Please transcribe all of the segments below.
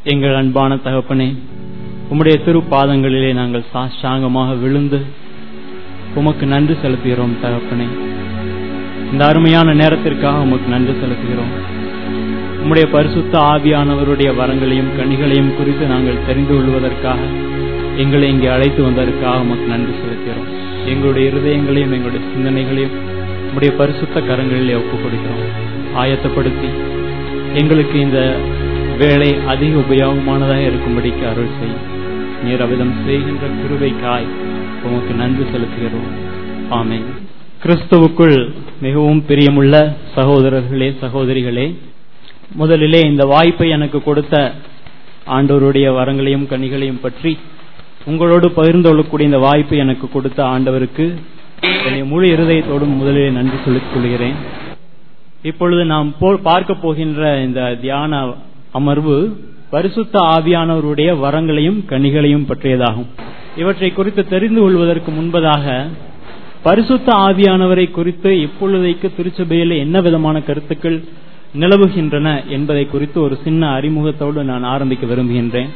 எங்கள் அன்பான தகப்பனே உம்முடைய திரு பாதங்களிலே நாங்கள் சாஷ்டாங்கமாக விழுந்து உமக்கு நன்றி செலுத்துகிறோம் தகப்பனே இந்த அருமையான நேரத்திற்காக உமக்கு நன்றி செலுத்துகிறோம் உம்முடைய பரிசுத்த ஆவியானவருடைய வரங்களையும் கனிகளையும் குறித்து நாங்கள் தெரிந்து கொள்வதற்காக எங்களை இங்கே அழைத்து வந்ததற்காக உமக்கு நன்றி செலுத்துகிறோம் எங்களுடைய இருதயங்களையும் எங்களுடைய சிந்தனைகளையும் உம்முடைய பரிசுத்த கரங்களிலே ஒப்புக் கொடுக்கிறோம் ஆயத்தப்படுத்தி எங்களுக்கு இந்த வேலை அதிக உபயோகமானதாக இருக்கும்படிக்கு அருள் செய்யும் நீர் அவிதம் செய்கின்ற கிருபைக்காய் உமக்கு நன்றி செலுத்துகிறோம் ஆமே கிறிஸ்துவுக்குள் மிகவும் பிரியமுள்ள சகோதரர்களே சகோதரிகளே முதலிலே இந்த வாய்ப்பை எனக்கு கொடுத்த ஆண்டவருடைய வரங்களையும் கனிகளையும் பற்றி உங்களோடு பகிர்ந்து கொள்ளக்கூடிய இந்த வாய்ப்பை எனக்கு கொடுத்த ஆண்டவருக்கு என்னுடைய முழு இருதயத்தோடும் முதலிலே நன்றி சொல்லிக் கொள்கிறேன் இப்பொழுது நாம் பார்க்க போகின்ற இந்த தியான அமர்வு பரிசுத்த ஆவியானவருடைய வரங்களையும் கனிகளையும் பற்றியதாகும் இவற்றை குறித்து தெரிந்து கொள்வதற்கு முன்பதாக பரிசுத்த ஆவியானவரை குறித்து இப்பொழுதைக்கு திருச்சபையில் என்ன விதமான கருத்துக்கள் நிலவுகின்றன என்பதை குறித்து ஒரு சின்ன அறிமுகத்தோடு நான் ஆரம்பிக்க விரும்புகின்றேன்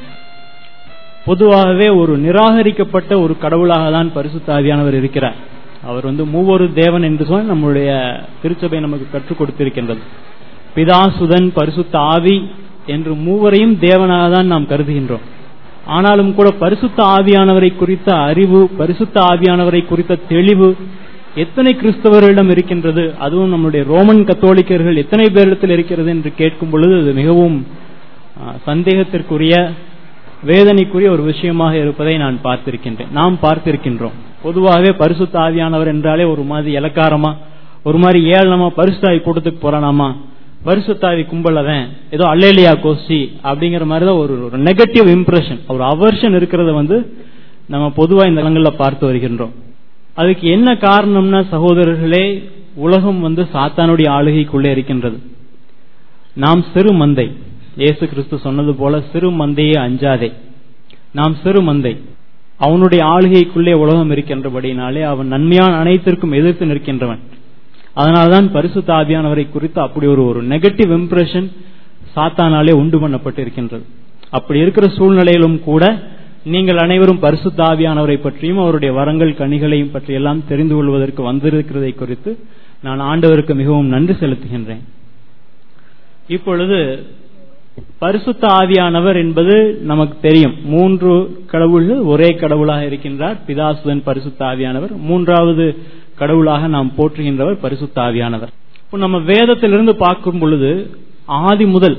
பொதுவாகவே ஒரு நிராகரிக்கப்பட்ட ஒரு கடவுளாக தான் பரிசுத்த ஆவியானவர் இருக்கிறார் அவர் வந்து மூவொரு தேவன் என்று சொன்னால் நம்முடைய திருச்சபை நமக்கு கற்றுக் கொடுத்திருக்கின்றது பிதா சுதன் பரிசுத்த ஆவி என்று மூவரையும் தேவனாக தான் நாம் கருதுகின்றோம் ஆனாலும் கூட பரிசுத்த ஆவியானவரை குறித்த அறிவு பரிசுத்த ஆவியானவரை குறித்த தெளிவு எத்தனை கிறிஸ்தவர்களிடம் இருக்கின்றது அதுவும் நம்முடைய ரோமன் கத்தோலிக்கர்கள் எத்தனை பேரிடத்தில் இருக்கிறது என்று கேட்கும் பொழுது அது மிகவும் சந்தேகத்திற்குரிய வேதனைக்குரிய ஒரு விஷயமாக இருப்பதை நான் பார்த்திருக்கின்றேன் நாம் பார்த்திருக்கின்றோம் பொதுவாகவே பரிசுத்த ஆவியானவர் என்றாலே ஒரு மாதிரி இலக்காரமா ஒரு மாதிரி ஏழனமா பரிசுத்தாவி கூட்டத்துக்கு போறானாமா பரிசுத்தாவி கும்பலவன் ஏதோ அல்லேலியா கோஷ்டி அப்படிங்கிற மாதிரி தான் ஒரு நெகட்டிவ் இம்ப்ரெஷன் ஒரு அவர்ஷன் இருக்கிறத வந்து நம்ம பொதுவா இந்த இடங்களில் பார்த்து வருகின்றோம் அதுக்கு என்ன காரணம்னா சகோதரர்களே உலகம் வந்து சாத்தானுடைய ஆளுகைக்குள்ளே இருக்கின்றது நாம் சிறு மந்தை இயேசு கிறிஸ்து சொன்னது போல சிறு மந்தையே அஞ்சாதே நாம் சிறு மந்தை அவனுடைய ஆளுகைக்குள்ளே உலகம் இருக்கின்றபடினாலே அவன் நன்மையான அனைத்திற்கும் எதிர்த்து நிற்கின்றவன் அதனால்தான் பரிசுத்த ஆவியானவரை குறித்து அப்படி ஒரு ஒரு நெகட்டிவ் இம்ப்ரெஷன் சாத்தானாலே உண்டு பண்ணப்பட்டு இருக்கின்றது அப்படி இருக்கிற சூழ்நிலையிலும் கூட நீங்கள் அனைவரும் பரிசுத்த ஆவியானவரை பற்றியும் அவருடைய வரங்கள் கனிகளையும் பற்றியெல்லாம் தெரிந்து கொள்வதற்கு வந்திருக்கிறதை குறித்து நான் ஆண்டவருக்கு மிகவும் நன்றி செலுத்துகின்றேன் இப்பொழுது பரிசுத்த ஆவியானவர் என்பது நமக்கு தெரியும் மூன்று கடவுள்கள் ஒரே கடவுளாக இருக்கின்றார் பிதாசுதன் பரிசுத்த ஆவியானவர் மூன்றாவது கடவுளாக நாம் போற்றுகின்றவர் பரிசுத்த ஆவியானவர் இப்போ நம்ம வேதத்திலிருந்து பார்க்கும் பொழுது ஆதி முதல்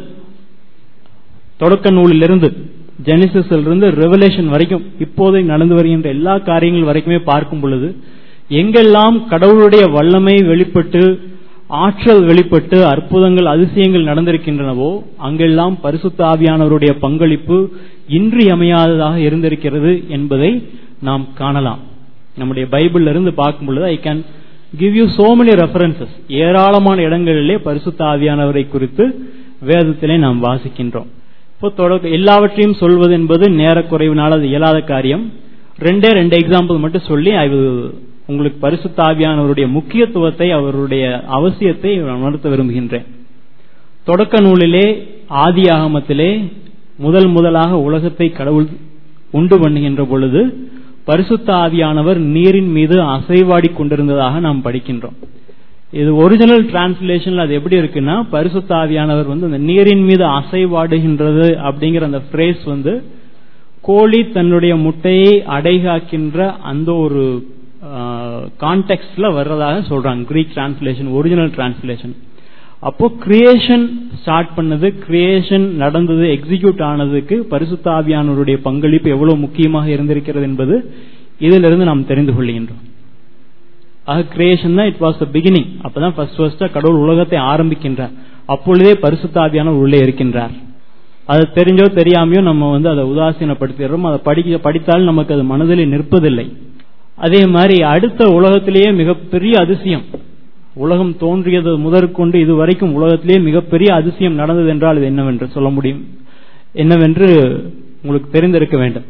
தொடக்க நூலிலிருந்து ஜெனிசிஸில் இருந்து ரெவலேஷன் வரைக்கும் இப்போதை நடந்து வருகின்ற எல்லா காரியங்கள் வரைக்குமே பார்க்கும் பொழுது எங்கெல்லாம் கடவுளுடைய வல்லமை வெளிப்பட்டு ஆற்றல் வெளிப்பட்டு அற்புதங்கள் அதிசயங்கள் நடந்திருக்கின்றனவோ அங்கெல்லாம் பரிசுத்த ஆவியானவருடைய பங்களிப்பு இன்றியமையாததாக இருந்திருக்கிறது என்பதை நாம் காணலாம் நம்முடைய பைபிள்ல இருந்து பார்க்கும் பொழுது I can give you so many references ஏராளமான இடங்களிலே பரிசுத்த ஆவியானவரை குறித்து வேதத்திலே நாம் வாசிக்கின்றோம் இப்போ தொடக்க எல்லாவற்றையும் சொல்வது என்பது நேரக்குறைவினால் அது இயலாத காரியம் ரெண்டே ரெண்டு எக்ஸாம்பிள் மட்டும் சொல்லி ஐ உங்களுக்கு பரிசுத்த ஆவியானவருடைய முக்கியத்துவத்தை அவருடைய அவசியத்தை உணர்த்த விரும்புகின்றேன் தொடக்க நூலிலே ஆதி ஆகமத்திலே முதல் முதலாக உலகத்தை கடவுள் உண்டு பண்ணுகின்ற பொழுது பரிசுத்த ஆவியானவர் நீரின் மீது அசைவாடி கொண்டிருந்ததாக நாம் படிக்கின்றோம் இது ஒரிஜினல் டிரான்ஸ்லேஷன்ல அது எப்படி இருக்குன்னா பரிசுத்த ஆவியானவர் வந்து அந்த நீரின் மீது அசைவாடுகின்றது அப்படிங்கிற அந்த பிரேஸ் வந்து கோழி தன்னுடைய முட்டையை அடைகாக்கின்ற அந்த ஒரு கான்டெக்ட்ல வர்றதாக சொல்றாங்க கிரீக் டிரான்ஸ்லேஷன் ஒரிஜினல் டிரான்ஸ்லேஷன் அப்போ கிரியேஷன் ஸ்டார்ட் பண்ணது கிரியேஷன் நடந்தது எக்ஸிக்யூட் ஆனதுக்கு பரிசுத்த ஆவியானவருடைய பங்களிப்பு எவ்வளவு முக்கியமாக இருந்திருக்கிறது என்பது இதிலிருந்து நாம் தெரிந்து கொள்கின்றோம் ஆக கிரியேஷன் தான் இட் வாஸ் த பிகினிங் அப்பதான் ஃபர்ஸ்ட் ஃபர்ஸ்டா கடவுள் உலகத்தை ஆரம்பிக்கின்றார் அப்பொழுதே பரிசுத்த ஆவியானவர் உள்ளே இருக்கின்றார் அது தெரிஞ்சோ தெரியாமையோ நம்ம வந்து அதை உதாசீனப்படுத்திடுறோம் அதை படிக்க படித்தால் நமக்கு அது மனதில் நிற்பதில்லை அதே மாதிரி அடுத்த உலகத்திலேயே மிகப்பெரிய அதிசயம் உலகம் தோன்றியது முதற்கொண்டு இதுவரைக்கும் உலகத்திலேயே மிகப்பெரிய அதிசயம் நடந்தது என்றால் இது என்னவென்று சொல்ல முடியும் என்னவென்று உங்களுக்கு தெரிந்திருக்க வேண்டும்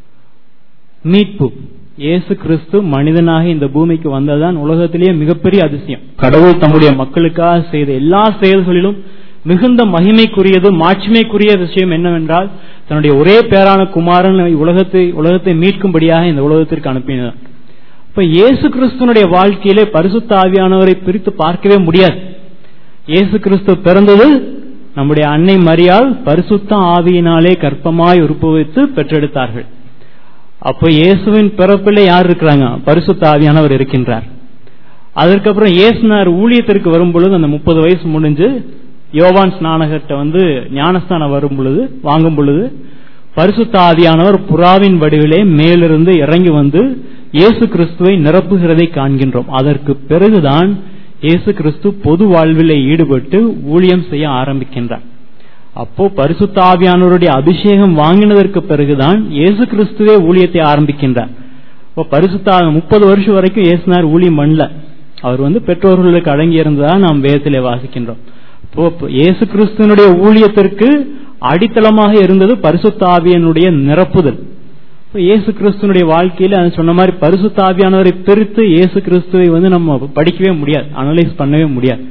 மீட்பு இயேசு கிறிஸ்து மனிதனாக இந்த பூமிக்கு வந்ததுதான் உலகத்திலேயே மிகப்பெரிய அதிசயம் கடவுள் தம்முடைய மக்களுக்காக செய்த எல்லா செயல்களிலும் மிகுந்த மகிமைக்குரியது மாட்சிமைக்குரிய விஷயம் என்னவென்றால் தன்னுடைய ஒரே பேரான குமாரன் உலகத்தை உலகத்தை மீட்கும்படியாக இந்த உலகத்திற்கு அனுப்பினார் இப்ப இயேசு கிறிஸ்துவனுடைய வாழ்க்கையிலே பரிசுத்த ஆவியானவரை பிரித்து பார்க்கவே முடியாது இயேசு கிறிஸ்து பிறந்தது நம்முடைய அன்னை மரியால் பரிசுத்த ஆவியினாலே கற்பமாய் உருப்புவித்து பெற்றெடுத்தார்கள் அப்ப இயேசுவின் பிறப்பிலே யார் இருக்கிறாங்க பரிசுத்த ஆவியானவர் இருக்கின்றார் அதற்கப்புறம் இயேசுனார் ஊழியத்திற்கு வரும் பொழுது அந்த முப்பது வயசு முடிஞ்சு யோவான் ஸ்நானகர்கிட்ட வந்து ஞானஸ்தானம் வரும் பொழுது வாங்கும் பொழுது பரிசுத்த ஆவியானவர் புறாவின் வடிவிலே மேலிருந்து இறங்கி வந்து இயேசு கிறிஸ்துவை நிரப்புகிறதை காண்கின்றோம் அதற்கு பிறகுதான் இயேசு கிறிஸ்து பொது வாழ்விலே ஈடுபட்டு ஊழியம் செய்ய ஆரம்பிக்கின்றார் அப்போ பரிசுத்த ஆவியானவருடைய அபிஷேகம் வாங்கினதற்கு பிறகுதான் இயேசு கிறிஸ்துவே ஊழியத்தை ஆரம்பிக்கின்றார் இப்போ பரிசுத்த முப்பது வருஷம் வரைக்கும் இயேசுனார் ஊழியம் பண்ணல அவர் வந்து பெற்றோர்களுக்கு அடங்கி இருந்ததா நாம் வேதத்திலே வாசிக்கின்றோம் இப்போ இயேசு கிறிஸ்துவனுடைய ஊழியத்திற்கு அடித்தளமாக இருந்தது பரிசுத்த ஆவியனுடைய நிரப்புதல் இயேசு கிறிஸ்துவனுடைய வாழ்க்கையில சொன்ன மாதிரி பரிசுத்த ஆவியானவரை பிரித்து இயேசு கிறிஸ்துவை வந்து நம்ம படிக்கவே முடியாது அனலைஸ் பண்ணவே முடியாது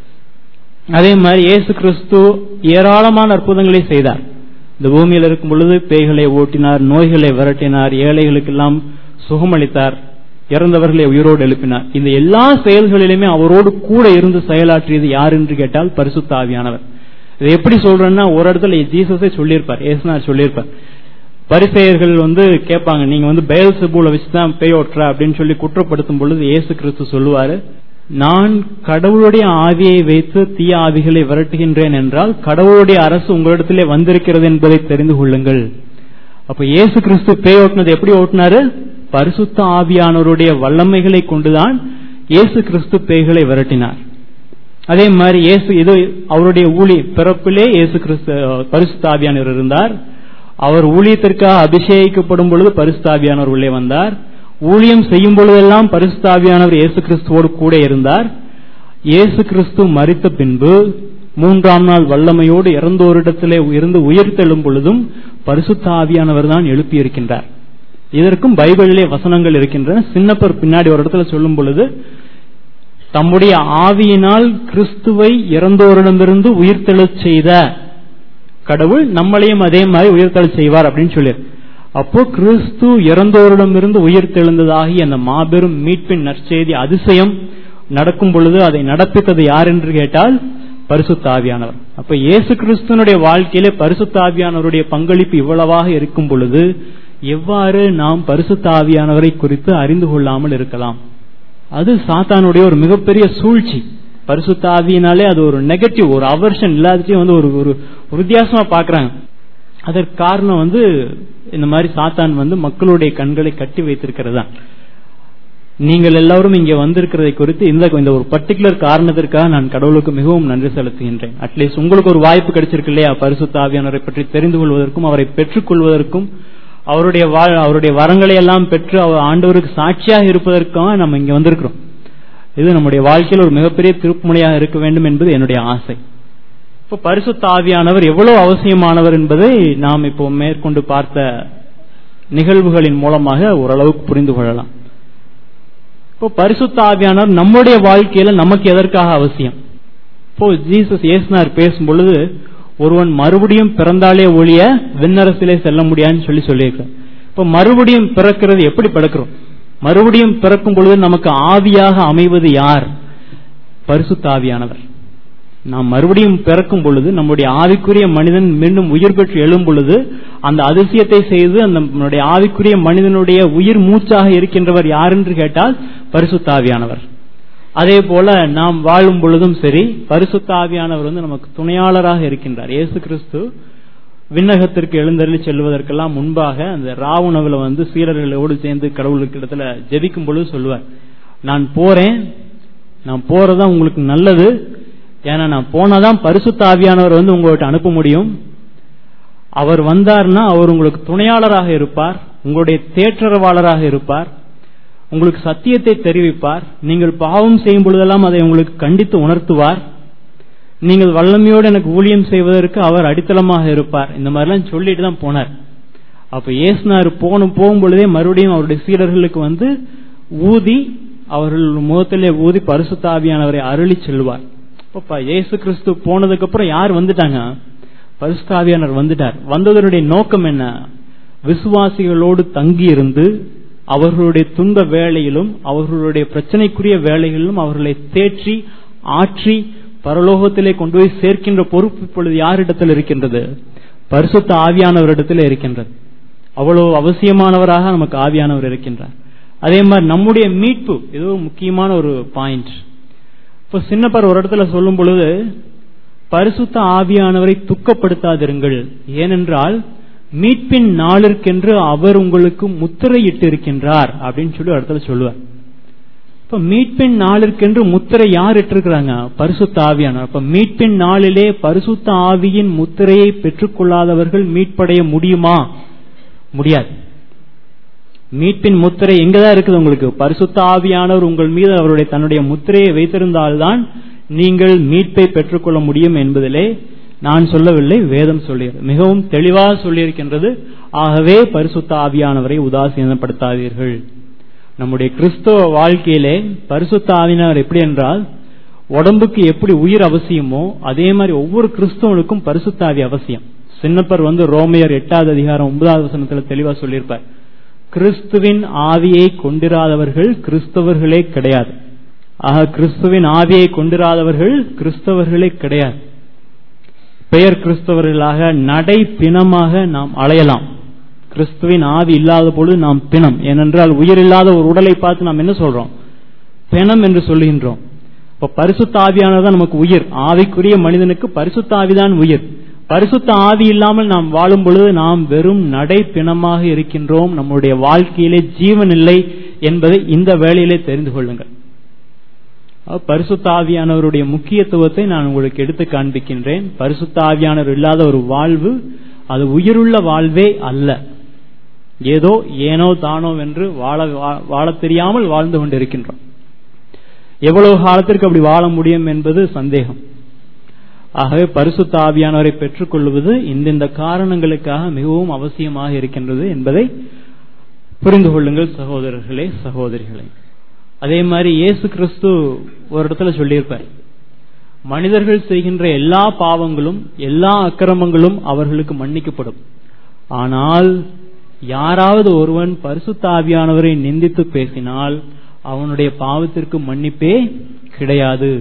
அதே மாதிரி இயேசு கிறிஸ்து ஏராளமான அற்புதங்களை செய்தார் இந்த பூமியில் இருக்கும் பொழுது பேய்களை ஓட்டினார் நோய்களை விரட்டினார் ஏழைகளுக்கெல்லாம் சுகமளித்தார் இறந்தவர்களை உயிரோடு எழுப்பினார் இந்த எல்லா செயல்களிலுமே அவரோடு கூட இருந்து செயலாற்றியது யார் என்று கேட்டால் பரிசுத்த ஆவியானவர் இதை எப்படி சொல்றேன்னா ஒரு இடத்துல ஜீசஸே சொல்லியிருப்பார் ஏசுனார் சொல்லியிருப்பார் பரிசெயர்கள் வந்து கேட்பாங்க நீங்க வந்து பயல் சிபுல வச்சுதான் பேய் ஓட்டுற அப்படின்னு சொல்லி குற்றப்படுத்தும் பொழுது இயேசு கிறிஸ்து சொல்லுவாரு நான் கடவுளுடைய ஆவியை வைத்து தீய ஆவிகளை விரட்டுகின்றேன் என்றால் கடவுளுடைய அரசு உங்களிடத்திலே வந்திருக்கிறது என்பதை தெரிந்து கொள்ளுங்கள் அப்ப இயேசு கிறிஸ்து பேய் ஓட்டினது எப்படி ஓட்டினாரு பரிசுத்த ஆவியானவருடைய வல்லமைகளை கொண்டுதான் இயேசு கிறிஸ்து பேய்களை விரட்டினார் அதே மாதிரி இயேசு இது அவருடைய ஊழி பிறப்பிலே இயேசு கிறிஸ்து பரிசுத்த ஆவியானவர் இருந்தார் அவர் ஊழியத்திற்காக அபிஷேகிக்கப்படும் பொழுது பரிசுத்தாவியானவர் உள்ளே வந்தார் ஊழியம் செய்யும் பொழுதெல்லாம் பரிசுத்தாவியானவர் இயேசு கிறிஸ்துவோடு கூட இருந்தார் இயேசு கிறிஸ்து மறித்த பின்பு மூன்றாம் நாள் வல்லமையோடு இறந்தோரிடத்திலே இருந்து உயிர்த்தெழும் பொழுதும் பரிசுத்த ஆவியானவர் தான் எழுப்பியிருக்கின்றார் இதற்கும் பைபிளிலே வசனங்கள் இருக்கின்றன சின்னப்பர் பின்னாடி ஒரு இடத்துல சொல்லும் பொழுது தம்முடைய ஆவியினால் கிறிஸ்துவை இறந்தோரிடமிருந்து உயிர்த்தெழச் செய்த கடவுள் நம்மளையும் அதே மாதிரி உயிர்த்தெழச் செய்வார் அப்படின்னு சொல்லி அப்போ கிறிஸ்து இறந்தோரிடமிருந்து உயிர்த்தெழுந்ததாகி அந்த மாபெரும் மீட்பின் நற்செய்தி அதிசயம் நடக்கும் பொழுது அதை நடப்பித்தது யார் என்று கேட்டால் பரிசுத்த ஆவியானவர் அப்ப இயேசு கிறிஸ்துவனுடைய வாழ்க்கையிலே பரிசுத்த ஆவியானவருடைய பங்களிப்பு இவ்வளவாக இருக்கும் பொழுது எவ்வாறு நாம் பரிசுத்த ஆவியானவரை குறித்து அறிந்து கொள்ளாமல் இருக்கலாம் அது சாத்தானுடைய ஒரு மிகப்பெரிய சூழ்ச்சி பரிசுத்த ஆவியினாலே அது ஒரு நெகட்டிவ் ஒரு அவர்ஷன் எல்லாத்தையும் வந்து ஒரு ஒரு வித்தியாசமா பாக்குறாங்க அதற்கு காரணம் வந்து இந்த மாதிரி சாத்தான் வந்து மக்களுடைய கண்களை கட்டி வைத்திருக்கிறது நீங்கள் எல்லாரும் இங்கே வந்திருக்கிறதை குறித்து இந்த இந்த ஒரு பர்டிகுலர் காரணத்திற்காக நான் கடவுளுக்கு மிகவும் நன்றி செலுத்துகின்றேன் அட்லீஸ்ட் உங்களுக்கு ஒரு வாய்ப்பு கிடைச்சிருக்கு இல்லையா பரிசுத்த ஆவியானவரை பற்றி தெரிந்து கொள்வதற்கும் அவரை பெற்றுக் கொள்வதற்கும் அவருடைய அவருடைய வரங்களை எல்லாம் பெற்று அவர் ஆண்டவருக்கு சாட்சியாக இருப்பதற்காக நம்ம இங்க வந்திருக்கிறோம் இது நம்முடைய வாழ்க்கையில் ஒரு மிகப்பெரிய திருப்புமுனையாக இருக்க வேண்டும் என்பது என்னுடைய ஆசை இப்போ பரிசுத்த ஆவியானவர் எவ்வளவு அவசியமானவர் என்பதை நாம் இப்போ மேற்கொண்டு பார்த்த நிகழ்வுகளின் மூலமாக ஓரளவுக்கு புரிந்து கொள்ளலாம் இப்போ பரிசுத்த ஆவியானவர் நம்முடைய வாழ்க்கையில நமக்கு எதற்காக அவசியம் இப்போ ஜீசஸ் ஏசுனார் பேசும் பொழுது ஒருவன் மறுபடியும் பிறந்தாலே ஒழிய விண்ணரசிலே செல்ல முடியாதுன்னு சொல்லி சொல்லியிருக்கிறார் இப்ப மறுபடியும் பிறக்கிறது எப்படி பிறக்கிறோம் மறுபடியும் பிறக்கும் பொழுது நமக்கு ஆவியாக அமைவது யார் பரிசுத்த ஆவியானவர் நாம் மறுபடியும் பிறக்கும் பொழுது நம்முடைய ஆவிக்குரிய மனிதன் மீண்டும் உயிர் பெற்று எழும் பொழுது அந்த அதிசயத்தை செய்து அந்த நம்முடைய ஆவிக்குரிய மனிதனுடைய உயிர் மூச்சாக இருக்கின்றவர் யார் என்று கேட்டால் பரிசுத்த ஆவியானவர் அதே போல நாம் வாழும் பொழுதும் சரி பரிசுத்த ஆவியானவர் வந்து நமக்கு துணையாளராக இருக்கின்றார் இயேசு கிறிஸ்து விண்ணகத்திற்கு எழுந்தருளி செல்வதற்கெல்லாம் முன்பாக அந்த ராவுணவுல வந்து சீரர்களோடு சேர்ந்து கடவுளுக்கு இடத்துல ஜெபிக்கும் பொழுது சொல்லுவார் நான் போறேன் நான் போறதா உங்களுக்கு நல்லது ஏன்னா நான் போனாதான் பரிசுத்த ஆவியானவர் வந்து உங்கள்கிட்ட அனுப்ப முடியும் அவர் வந்தார்னா அவர் உங்களுக்கு துணையாளராக இருப்பார் உங்களுடைய தேற்றரவாளராக இருப்பார் உங்களுக்கு சத்தியத்தை தெரிவிப்பார் நீங்கள் பாவம் செய்யும் பொழுதெல்லாம் அதை உங்களுக்கு கண்டித்து உணர்த்துவார் நீங்கள் வல்லமையோடு எனக்கு ஊழியம் செய்வதற்கு அவர் அடித்தளமாக இருப்பார் இந்த மாதிரிலாம் சொல்லிட்டு தான் போனார் அப்ப ஏசுனார் போன போகும் பொழுதே மறுபடியும் அவருடைய சீடர்களுக்கு வந்து ஊதி அவர்கள் முகத்திலே ஊதி பரிசுத்தாவியானவரை அருளி செல்வார் இப்ப இயேசு கிறிஸ்து போனதுக்கு அப்புறம் யார் வந்துட்டாங்க பரிசுத்தாவியானர் வந்துட்டார் வந்ததனுடைய நோக்கம் என்ன விசுவாசிகளோடு தங்கி இருந்து அவர்களுடைய துன்ப வேளையிலும் அவர்களுடைய பிரச்சனைக்குரிய வேளைகளிலும் அவர்களை தேற்றி ஆற்றி பரலோகத்திலே கொண்டு போய் சேர்க்கின்ற பொறுப்பு இப்பொழுது யாரிடத்தில் இருக்கின்றது பரிசுத்த ஆவியானவரிடத்தில் இருக்கின்றது அவ்வளவு அவசியமானவராக நமக்கு ஆவியானவர் இருக்கின்றார் அதே மாதிரி நம்முடைய மீட்பு இது முக்கியமான ஒரு பாயிண்ட் இப்ப சின்னப்பர் ஒரு இடத்துல சொல்லும் பொழுது பரிசுத்த ஆவியானவரை துக்கப்படுத்தாதிருங்கள் ஏனென்றால் மீட்பின் நாளிற்கென்று அவர் உங்களுக்கு முத்திரையிட்டு இருக்கின்றார் அப்படின்னு சொல்லி ஒரு இடத்துல சொல்லுவார் இப்ப மீட்பின் நாளிற்கென்று முத்திரை யார் இட்டிருக்கிறாங்க பரிசுத்த ஆவியானவர் இப்ப மீட்பின் நாளிலே பரிசுத்த ஆவியின் முத்திரையை பெற்றுக்கொள்ளாதவர்கள் மீட்படைய முடியுமா முடியாது மீட்பின் முத்திரை எங்கதான் இருக்குது உங்களுக்கு பரிசுத்த ஆவியானவர் உங்கள் மீது அவருடைய தன்னுடைய முத்திரையை வைத்திருந்தால்தான் நீங்கள் மீட்பை பெற்றுக்கொள்ள முடியும் என்பதிலே நான் சொல்லவில்லை வேதம் சொல்லியது மிகவும் தெளிவாக சொல்லியிருக்கின்றது ஆகவே பரிசுத்த ஆவியானவரை உதாசீனப்படுத்தாதீர்கள் நம்முடைய கிறிஸ்தவ வாழ்க்கையிலே பரிசுத்த ஆவியானவர் எப்படி என்றால் உடம்புக்கு எப்படி உயிர் அவசியமோ அதே மாதிரி ஒவ்வொரு கிறிஸ்தவனுக்கும் பரிசுத்த ஆவி அவசியம் சின்னப்பர் வந்து ரோமையர் எட்டாவது அதிகாரம் ஒன்பதாவது வசனத்துல தெளிவா சொல்லியிருப்பார் கிறிஸ்துவின் ஆவியை கொண்டிராதவர்கள் கிறிஸ்தவர்களே கிடையாது ஆக கிறிஸ்துவின் ஆவியை கொண்டிராதவர்கள் கிறிஸ்தவர்களே கிடையாது பெயர் கிறிஸ்தவர்களாக நடை பிணமாக நாம் அலையலாம் கிறிஸ்துவின் ஆவி இல்லாத பொழுது நாம் பிணம் ஏனென்றால் உயிர் இல்லாத ஒரு உடலை பார்த்து நாம் என்ன சொல்றோம் பிணம் என்று சொல்லுகின்றோம் இப்ப பரிசுத்த ஆவியானதான் நமக்கு உயிர் ஆவிக்குரிய மனிதனுக்கு பரிசுத்த ஆவிதான் உயிர் பரிசுத்த ஆவி இல்லாமல் நாம் வாழும் பொழுது நாம் வெறும் நடை பிணமாக இருக்கின்றோம் நம்முடைய வாழ்க்கையிலே ஜீவன் இல்லை என்பதை இந்த வேளையிலே தெரிந்து கொள்ளுங்கள் பரிசுத்த ஆவியானவருடைய முக்கியத்துவத்தை நான் உங்களுக்கு எடுத்து காண்பிக்கின்றேன் பரிசுத்த ஆவியானவர் இல்லாத ஒரு வாழ்வு அது உயிருள்ள வாழ்வே அல்ல ஏதோ ஏனோ தானோ என்று வாழ வாழ தெரியாமல் வாழ்ந்து கொண்டிருக்கின்றோம் எவ்வளவு காலத்திற்கு அப்படி வாழ முடியும் என்பது சந்தேகம் ஆகவே பரிசுத்த ஆவியானவரை பெற்றுக் கொள்வது இந்தந்த காரணங்களுக்காக மிகவும் அவசியமாக இருக்கின்றது என்பதை புரிந்து கொள்ளுங்கள் சகோதரர்களே சகோதரிகளே அதே மாதிரி இயேசு கிறிஸ்து ஒரு இடத்துல சொல்லியிருப்பார் மனிதர்கள் செய்கின்ற எல்லா பாவங்களும் எல்லா அக்கிரமங்களும் அவர்களுக்கு மன்னிக்கப்படும் ஆனால் யாராவது ஒருவன் பரிசுத்த ஆவியானவரை நிந்தித்து பேசினால் அவனுடைய பாவத்திற்கு மன்னிப்பே கிடையாது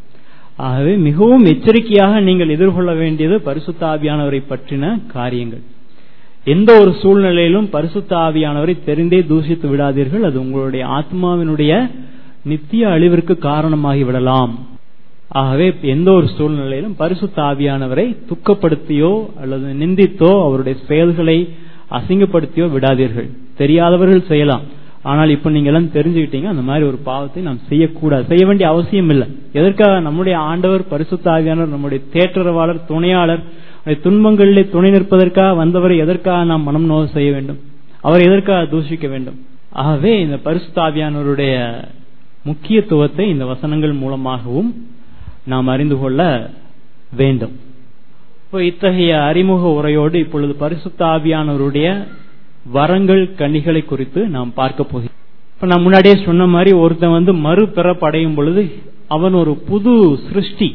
ஆகவே மிகவும் எச்சரிக்கையாக நீங்கள் எதிர்கொள்ள வேண்டியது பரிசுத்த ஆவியானவரை பற்றின காரியங்கள் எந்த ஒரு சூழ்நிலையிலும் பரிசுத்த ஆவியானவரை தெரிந்தே தூஷித்து விடாதீர்கள் அது உங்களுடைய ஆத்மாவினுடைய நித்திய அழிவிற்கு காரணமாகி விடலாம் ஆகவே எந்த ஒரு சூழ்நிலையிலும் பரிசுத்த ஆவியானவரை துக்கப்படுத்தியோ அல்லது நிந்தித்தோ அவருடைய செயல்களை அசிங்கப்படுத்தியோ விடாதீர்கள் தெரியாதவர்கள் செய்யலாம் ஆனால் இப்ப நீங்க எல்லாம் தெரிஞ்சுக்கிட்டீங்க அந்த மாதிரி ஒரு பாவத்தை நாம் செய்யக்கூடாது செய்ய வேண்டிய அவசியம் இல்லை எதற்காக நம்முடைய ஆண்டவர் பரிசுத்த ஆவியானவர் நம்முடைய தேற்றரவாளர் துணையாளர் துன்பங்களிலே துணை நிற்பதற்காக வந்தவரை எதற்காக நாம் மனம் நோவு செய்ய வேண்டும் அவர் எதற்காக தூஷிக்க வேண்டும் ஆகவே இந்த பரிசுத்தாவியானவருடைய முக்கியத்துவத்தை இந்த வசனங்கள் மூலமாகவும் நாம் அறிந்து கொள்ள வேண்டும் இப்போ இத்தகைய அறிமுக உரையோடு இப்பொழுது பரிசுத்த ஆவியானவருடைய வரங்கள் கனிகளை குறித்து நாம் பார்க்க போகிறோம் இப்ப நான் முன்னாடியே சொன்ன மாதிரி ஒருத்தன் வந்து மறுபிறப்படையும் பொழுது அவன் ஒரு புது சிருஷ்டி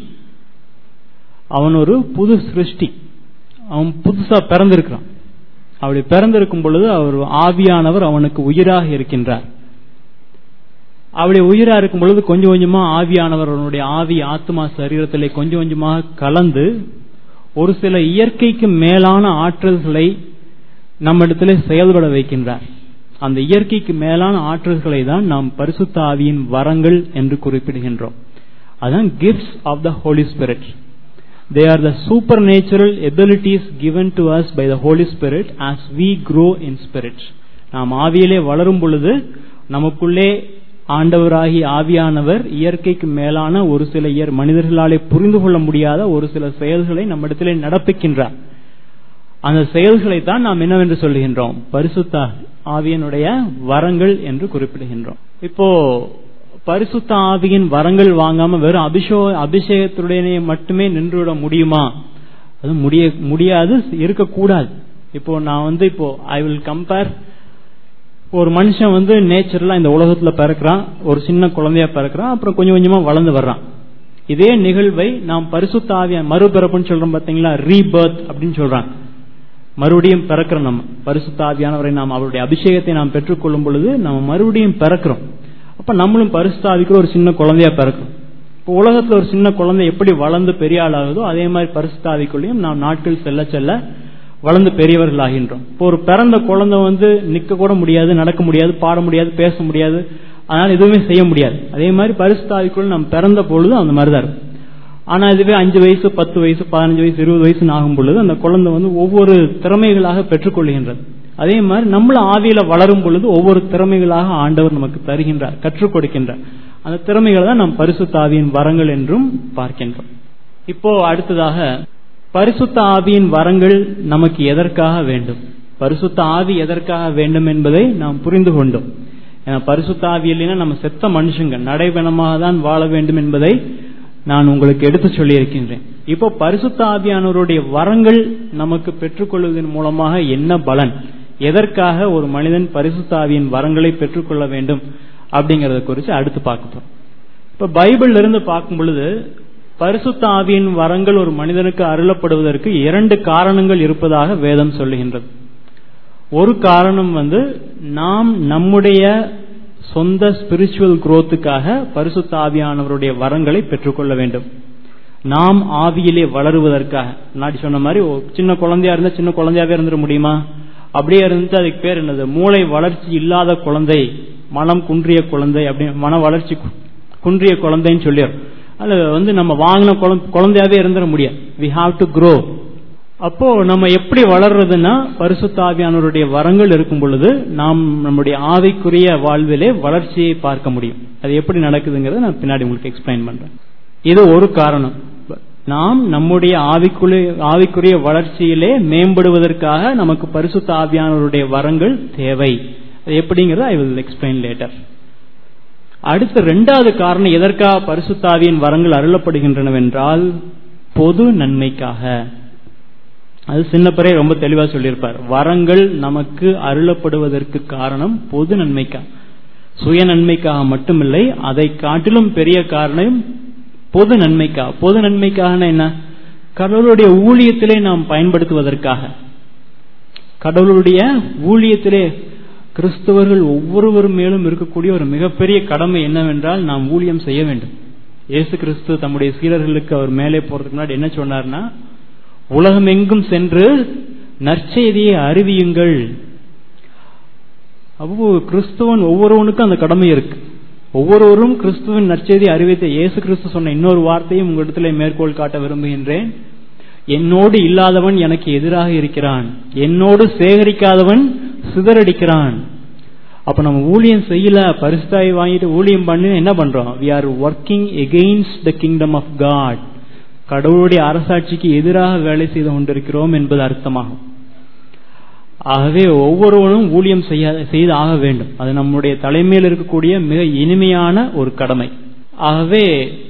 அவன் ஒரு புது சிருஷ்டி அவன் புதுசா பிறந்திருக்கிறான் அப்படி பிறந்திருக்கும் பொழுது அவர் ஆவியானவர் அவனுக்கு உயிராக இருக்கின்றார் அப்படி உயிரா இருக்கும் பொழுது கொஞ்சம் கொஞ்சமா ஆவியானவர் அவனுடைய ஆவி ஆத்மா சரீரத்திலே கொஞ்சம் கொஞ்சமாக கலந்து ஒரு சில இயற்கைக்கு மேலான ஆற்றல்களை நம்மிடத்திலே செயல்பட வைக்கின்றார் அந்த இயற்கைக்கு மேலான ஆற்றல்களை தான் நாம் பரிசுத்த ஆவியின் வரங்கள் என்று குறிப்பிடுகின்றோம் அதான் gifts of the Holy Spirit they are the supernatural abilities given to us by the holy spirit as we grow in spirit நாம் ஆவியிலே வளரும் பொழுது நமக்குள்ளே ஆண்டவராகி ஆவியானவர் இயற்கைக்கு மேலான ஒரு சில இயற் மனிதர்களாலே புரிந்து கொள்ள முடியாத ஒரு சில செயல்களை நம்மிடத்திலே நடப்பிக்கின்றார் அந்த செயல்களை தான் நாம் என்னவென்று சொல்லுகின்றோம் பரிசுத்த ஆவியனுடைய வரங்கள் என்று குறிப்பிடுகின்றோம் இப்போ பரிசுத்த ஆவியின் வரங்கள் வாங்காம வெறும் அபிஷோ அபிஷேகத்துடனே மட்டுமே நின்றுவிட முடியுமா அது முடிய முடியாது இருக்கக்கூடாது இப்போ நான் வந்து இப்போ ஐ வில் கம்பேர் ஒரு மனுஷன் வந்து நேச்சுரலா இந்த உலகத்துல பிறக்கிறான் ஒரு சின்ன குழந்தையா பிறக்கிறான் அப்புறம் கொஞ்சம் கொஞ்சமா வளர்ந்து வர்றான் இதே நிகழ்வை நாம் பரிசுத்தாவிய மறுபிறப்புன்னு சொல்றோம் பாத்தீங்களா ரீபர்த் அப்படின்னு சொல்றாங்க மறுபடியும் பிறக்கிறோம் நம்ம பரிசுத்தாவியானவரை நாம் அவருடைய அபிஷேகத்தை நாம் பெற்றுக்கொள்ளும் பொழுது நம்ம மறுபடியும் பிறக்கிறோம் அப்ப நம்மளும் பரிசுத்தாவிக்கு ஒரு சின்ன குழந்தையா பிறக்கிறோம் இப்போ உலகத்துல ஒரு சின்ன குழந்தை எப்படி வளர்ந்து பெரிய ஆள் ஆகுதோ அதே மாதிரி பரிசுத்தாவிக்குள்ளேயும் நாம் நாட்கள் செல்ல செல்ல வளர்ந்து பெரியவர்கள் ஆகின்றோம் இப்போ ஒரு பிறந்த குழந்தை வந்து நிக்க கூட முடியாது நடக்க முடியாது பாட முடியாது பேச முடியாது அதனால எதுவுமே செய்ய முடியாது அதே மாதிரி பரிசுத்தாவிக்குள் நாம் பிறந்த பொழுது அந்த மாதிரி தான் இருக்கும் ஆனா இதுவே அஞ்சு வயசு பத்து வயசு பதினஞ்சு வயசு இருபது வயசு ஆகும் பொழுது அந்த குழந்தை வந்து ஒவ்வொரு திறமைகளாக பெற்றுக்கொள்கின்றது அதே மாதிரி நம்மள ஆவியில வளரும் பொழுது ஒவ்வொரு திறமைகளாக ஆண்டவர் நமக்கு தருகின்றார் கற்றுக் கொடுக்கின்றார் அந்த திறமைகளை தான் நாம் பரிசுத்த ஆவியின் வரங்கள் என்றும் பார்க்கின்றோம் இப்போ அடுத்ததாக பரிசுத்த ஆவியின் வரங்கள் நமக்கு எதற்காக வேண்டும் பரிசுத்த ஆவி எதற்காக வேண்டும் என்பதை நாம் புரிந்து கொண்டோம் ஏன்னா பரிசுத்த ஆவி இல்லைன்னா நம்ம செத்த மனுஷங்க நடைபெணமாக தான் வாழ வேண்டும் என்பதை நான் உங்களுக்கு எடுத்து சொல்லியிருக்கின்றேன் இப்போ பரிசுத்த ஆவியானவருடைய வரங்கள் நமக்கு பெற்றுக்கொள்வதன் மூலமாக என்ன பலன் எதற்காக ஒரு மனிதன் பரிசுத்த ஆவியின் வரங்களை பெற்றுக்கொள்ள வேண்டும் அப்படிங்கறத குறித்து அடுத்து பார்க்க போறோம் இப்ப பைபிள்ல இருந்து பார்க்கும் பொழுது பரிசுத்த ஆவியின் வரங்கள் ஒரு மனிதனுக்கு அருளப்படுவதற்கு இரண்டு காரணங்கள் இருப்பதாக வேதம் சொல்லுகின்றது ஒரு காரணம் வந்து நாம் நம்முடைய சொந்த ஸ்பிரிச்சுவல் குரோத்துக்காக பரிசுத்த ஆவியானவருடைய வரங்களை பெற்றுக்கொள்ள வேண்டும் நாம் ஆவியிலே வளருவதற்காக முன்னாடி சொன்ன மாதிரி சின்ன குழந்தையா இருந்தா சின்ன குழந்தையாவே இருந்துட முடியுமா அப்படியே இருந்து அதுக்கு பேர் என்னது மூளை வளர்ச்சி இல்லாத குழந்தை மனம் குன்றிய குழந்தை அப்படி மன வளர்ச்சி குன்றிய குழந்தைன்னு சொல்லிடும் அது வந்து நம்ம வாங்கின குழந்தையாவே இருந்துட முடியாது வி ஹாவ் டு க்ரோ அப்போ நம்ம எப்படி வளர்றதுன்னா பரிசுத்தாவியானவருடைய வரங்கள் இருக்கும் பொழுது நாம் நம்முடைய ஆவிக்குரிய வாழ்விலே வளர்ச்சியை பார்க்க முடியும் அது எப்படி நடக்குதுங்கிறத நான் பின்னாடி உங்களுக்கு எக்ஸ்பிளைன் பண்றேன் இது ஒரு காரணம் நாம் நம்முடைய ஆவிக்குரிய ஆவிக்குரிய வளர்ச்சியிலே மேம்படுவதற்காக நமக்கு பரிசுத்த ஆவியானவருடைய வரங்கள் தேவை அது எப்படிங்கிறத ஐ வில் எக்ஸ்பிளைன் லேட்டர் அடுத்த இரண்டாவது காரணம் எதற்காக பரிசுத்தாவியின் வரங்கள் அருளப்படுகின்றனவென்றால் பொது நன்மைக்காக அது சின்னப்பரே ரொம்ப தெளிவா சொல்லியிருப்பார் வரங்கள் நமக்கு அருளப்படுவதற்கு காரணம் பொது நன்மைக்காக சுய நன்மைக்காக மட்டுமில்லை அதை காட்டிலும் பெரிய காரணம் பொது நன்மைக்காக பொது நன்மைக்காக என்ன கடவுளுடைய ஊழியத்திலே நாம் பயன்படுத்துவதற்காக கடவுளுடைய ஊழியத்திலே கிறிஸ்தவர்கள் ஒவ்வொருவர் மேலும் இருக்கக்கூடிய ஒரு மிகப்பெரிய கடமை என்னவென்றால் நாம் ஊழியம் செய்ய வேண்டும் இயேசு கிறிஸ்து தம்முடைய சீடர்களுக்கு அவர் மேலே போறதுக்கு முன்னாடி என்ன சொன்னார்னா உலகமெங்கும் சென்று நற்செய்தியை அறிவியுங்கள் அப்போ கிறிஸ்துவன் ஒவ்வொருவனுக்கும் அந்த கடமை இருக்கு ஒவ்வொருவரும் கிறிஸ்துவின் நற்செய்தி அறிவித்த இயேசு கிறிஸ்து சொன்ன இன்னொரு வார்த்தையும் உங்களிடத்துல மேற்கோள் காட்ட விரும்புகின்றேன் என்னோடு இல்லாதவன் எனக்கு எதிராக இருக்கிறான் என்னோடு சேகரிக்காதவன் சிதறடிக்கிறான் அப்ப நம்ம ஊழியம் செய்யல பரிசுத்தாய் வாங்கிட்டு ஊழியம் பண்ணி என்ன பண்றோம் we are working against the kingdom of God கடவுளுடைய அரசாட்சிக்கு எதிராக வேலை செய்து கொண்டிருக்கிறோம் என்பது அர்த்தமாகும் ஆகவே ஒவ்வொருவரும் ஊழியம் செய்ய செய்து ஆக வேண்டும் அது நம்முடைய தலைமையில் இருக்கக்கூடிய மிக இனிமையான ஒரு கடமை ஆகவே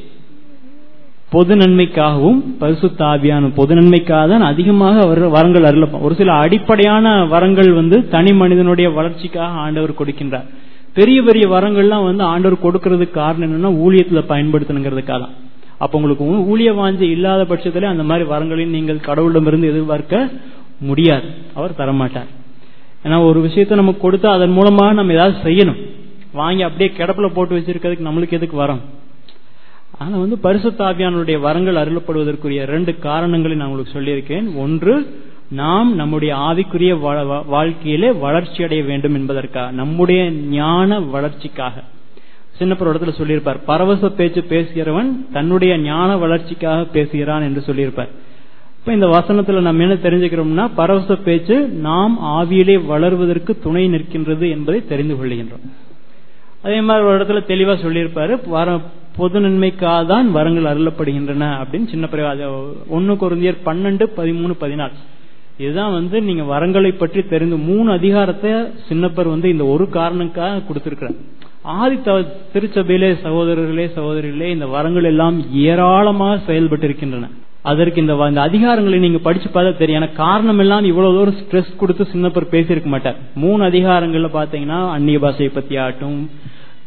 பொது நன்மைக்காகவும் பரிசுத்தாவியான பொது நன்மைக்காக தான் அதிகமாக வரங்கள் அருளப்போம் ஒரு சில அடிப்படையான வரங்கள் வந்து தனி மனிதனுடைய வளர்ச்சிக்காக ஆண்டவர் கொடுக்கின்றார் பெரிய பெரிய வரங்கள்லாம் வந்து ஆண்டவர் கொடுக்கறதுக்கு காரணம் என்னன்னா ஊழியத்துல பயன்படுத்தணுங்கிறதுக்காக தான் அப்ப உங்களுக்கு ஊழிய வாஞ்சி இல்லாத பட்சத்திலே அந்த மாதிரி வரங்களையும் நீங்கள் கடவுளிடமிருந்து எதிர்பார்க்க முடியாது அவர் தரமாட்டார் ஏன்னா ஒரு விஷயத்த நமக்கு கொடுத்தா அதன் மூலமா நம்ம ஏதாவது செய்யணும் வாங்கி அப்படியே கிடப்புல போட்டு வச்சிருக்கிறதுக்கு நம்மளுக்கு எதுக்கு வரோம் ஆனா வந்து பரிசுத்தாவியானுடைய வரங்கள் அருளப்படுவதற்குரிய இரண்டு காரணங்களை நான் உங்களுக்கு சொல்லியிருக்கேன் ஒன்று நாம் நம்முடைய ஆவிக்குரிய வாழ்க்கையிலே வளர்ச்சி அடைய வேண்டும் என்பதற்காக நம்முடைய ஞான வளர்ச்சிக்காக சின்னப்பர் இடத்துல சொல்லியிருப்பார் பரவச பேச்சு பேசுகிறவன் தன்னுடைய ஞான வளர்ச்சிக்காக பேசுகிறான் என்று சொல்லியிருப்பார் இப்ப இந்த வசனத்துல நம்ம என்ன தெரிஞ்சுக்கிறோம்னா பரவச பேச்சு நாம் ஆவியிலே வளர்வதற்கு துணை நிற்கின்றது என்பதை தெரிந்து கொள்கின்றோம் அதே மாதிரி ஒரு இடத்துல தெளிவா சொல்லியிருப்பாரு வர பொது நன்மைக்காக தான் வரங்கள் அருளப்படுகின்றன அப்படின்னு சின்ன பிறகு ஒன்னு குருந்தியர் பன்னெண்டு பதிமூணு பதினாலு இதுதான் வந்து நீங்க வரங்களை பற்றி தெரிந்து மூணு அதிகாரத்தை சின்னப்பர் வந்து இந்த ஒரு காரணக்காக கொடுத்திருக்கிறார் ஆதி திருச்சபையிலே சகோதரர்களே சகோதரிகளே இந்த வரங்கள் எல்லாம் ஏராளமாக செயல்பட்டு இருக்கின்றன அதற்கு இந்த இந்த அதிகாரங்களை நீங்க படிச்சு பார்த்தா தெரியும் ஏன்னா காரணம் எல்லாம் இவ்வளவு தூரம் ஸ்ட்ரெஸ் கொடுத்து சின்னப்பர் பேசியிருக்க மாட்டார் மூணு அதிகாரங்கள்ல பாத்தீங்கன்னா அந்நிய பாஷையை பத்தி ஆகட்டும்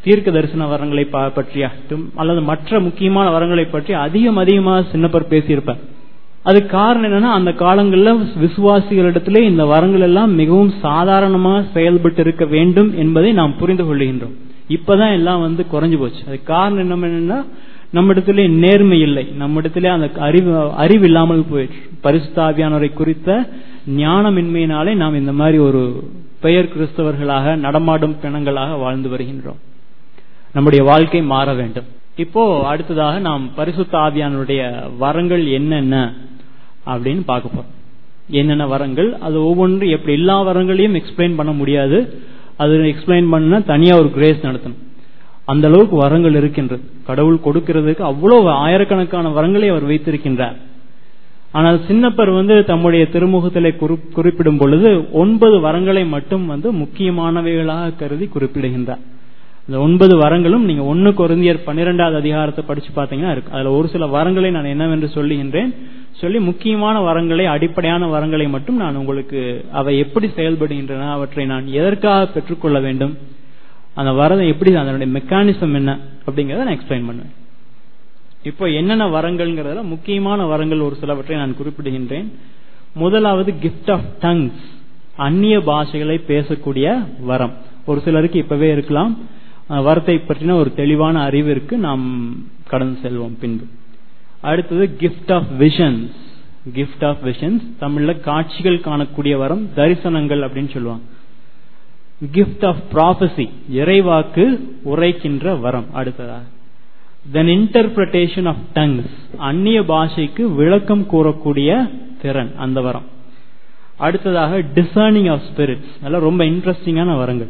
தீர்க்க தரிசன வரங்களை ப- பற்றியாகட்டும் அல்லது மற்ற முக்கியமான வரங்களை பற்றி அதிகம் அதிகமாக சின்னப்பர் பேசியிருப்பார் அதுக்கு காரணம் என்னன்னா அந்த காலங்களில் விசுவாசிகளிடத்திலே இந்த வரங்கள் எல்லாம் மிகவும் சாதாரணமாக செயல்பட்டு இருக்க வேண்டும் என்பதை நாம் புரிந்து கொள்கின்றோம் இப்பதான் எல்லாம் வந்து குறைஞ்சு போச்சு அதுக்கு காரணம் என்ன என்னன்னா நம்மிடத்திலே நேர்மை இல்லை நம்மிடத்திலே அந்த அறிவு அறிவு இல்லாமல் போயிடுச்சு பரிசுத்தாவியானவரை குறித்த ஞானமின்மையினாலே நாம் இந்த மாதிரி ஒரு பெயர் கிறிஸ்தவர்களாக நடமாடும் பிணங்களாக வாழ்ந்து வருகின்றோம் நம்முடைய வாழ்க்கை மாற வேண்டும் இப்போ அடுத்ததாக நாம் பரிசுத்த ஆவியானுடைய வரங்கள் என்னென்ன அப்படின்னு பார்க்க போறோம் என்னென்ன வரங்கள் அது ஒவ்வொன்றும் எப்படி எல்லா வரங்களையும் எக்ஸ்பிளைன் பண்ண முடியாது அது எக்ஸ்பிளைன் பண்ணா தனியா ஒரு கிரேஸ் நடத்தணும் அந்த அளவுக்கு வரங்கள் இருக்கின்றது கடவுள் கொடுக்கிறதுக்கு அவ்வளவு ஆயிரக்கணக்கான வரங்களை அவர் வைத்திருக்கின்றார் ஆனால் சின்னப்பர் வந்து தம்முடைய திருமுகத்திலே குறிப்- குறிப்பிடும் பொழுது ஒன்பது வரங்களை மட்டும் வந்து முக்கியமானவைகளாக கருதி குறிப்பிடுகின்றார் இந்த ஒன்பது வரங்களும் நீங்க ஒன்னு கொரிந்தியர் பன்னிரெண்டாவது அதிகாரத்தை படிச்சு பார்த்தீங்கன்னா இருக்கு அதுல ஒரு சில வரங்களை நான் என்னவென்று சொல்லுகின்றேன் சொல்லி முக்கியமான வரங்களை அடிப்படையான வரங்களை மட்டும் நான் உங்களுக்கு அவை எப்படி செயல்படுகின்றன அவற்றை நான் எதற்காக பெற்றுக்கொள்ள வேண்டும் அந்த வரதை எப்படி அதனுடைய மெக்கானிசம் என்ன அப்படிங்கறத நான் எக்ஸ்பிளைன் பண்ணுவேன் இப்போ என்னென்ன வரங்கள்ங்கிறதுல முக்கியமான வரங்கள் ஒரு சிலவற்றை நான் குறிப்பிடுகின்றேன் முதலாவது கிஃப்ட் ஆஃப் டங்ஸ் அந்நிய பாஷைகளை பேசக்கூடிய வரம் ஒரு சிலருக்கு இப்பவே இருக்கலாம் அஹ் வரத்தை பற்றின ஒரு தெளிவான அறிவு இருக்கு நாம் கடந்து செல்வோம் பின்பு அடுத்தது gift of visions gift of visions தமிழ்ல காட்சிகள் காணக்கூடிய வரம் தரிசனங்கள் அப்படின்னு சொல்லுவாங்க கிஃப்ட் ஆஃப் ப்ராபசி இறைவாக்கு உரைக்கின்ற வரம் அடுத்ததாக தென் இன்டர்பிரேஷன் ஆஃப் டங்ஸ் அந்நிய பாஷைக்கு விளக்கம் கூறக்கூடிய திறன் அந்த வரம் அடுத்ததாக டிசர்னிங் ஆஃப் ஸ்பிரிட்ஸ் அதெல்லாம் ரொம்ப இன்ட்ரெஸ்டிங்கான வரங்கள்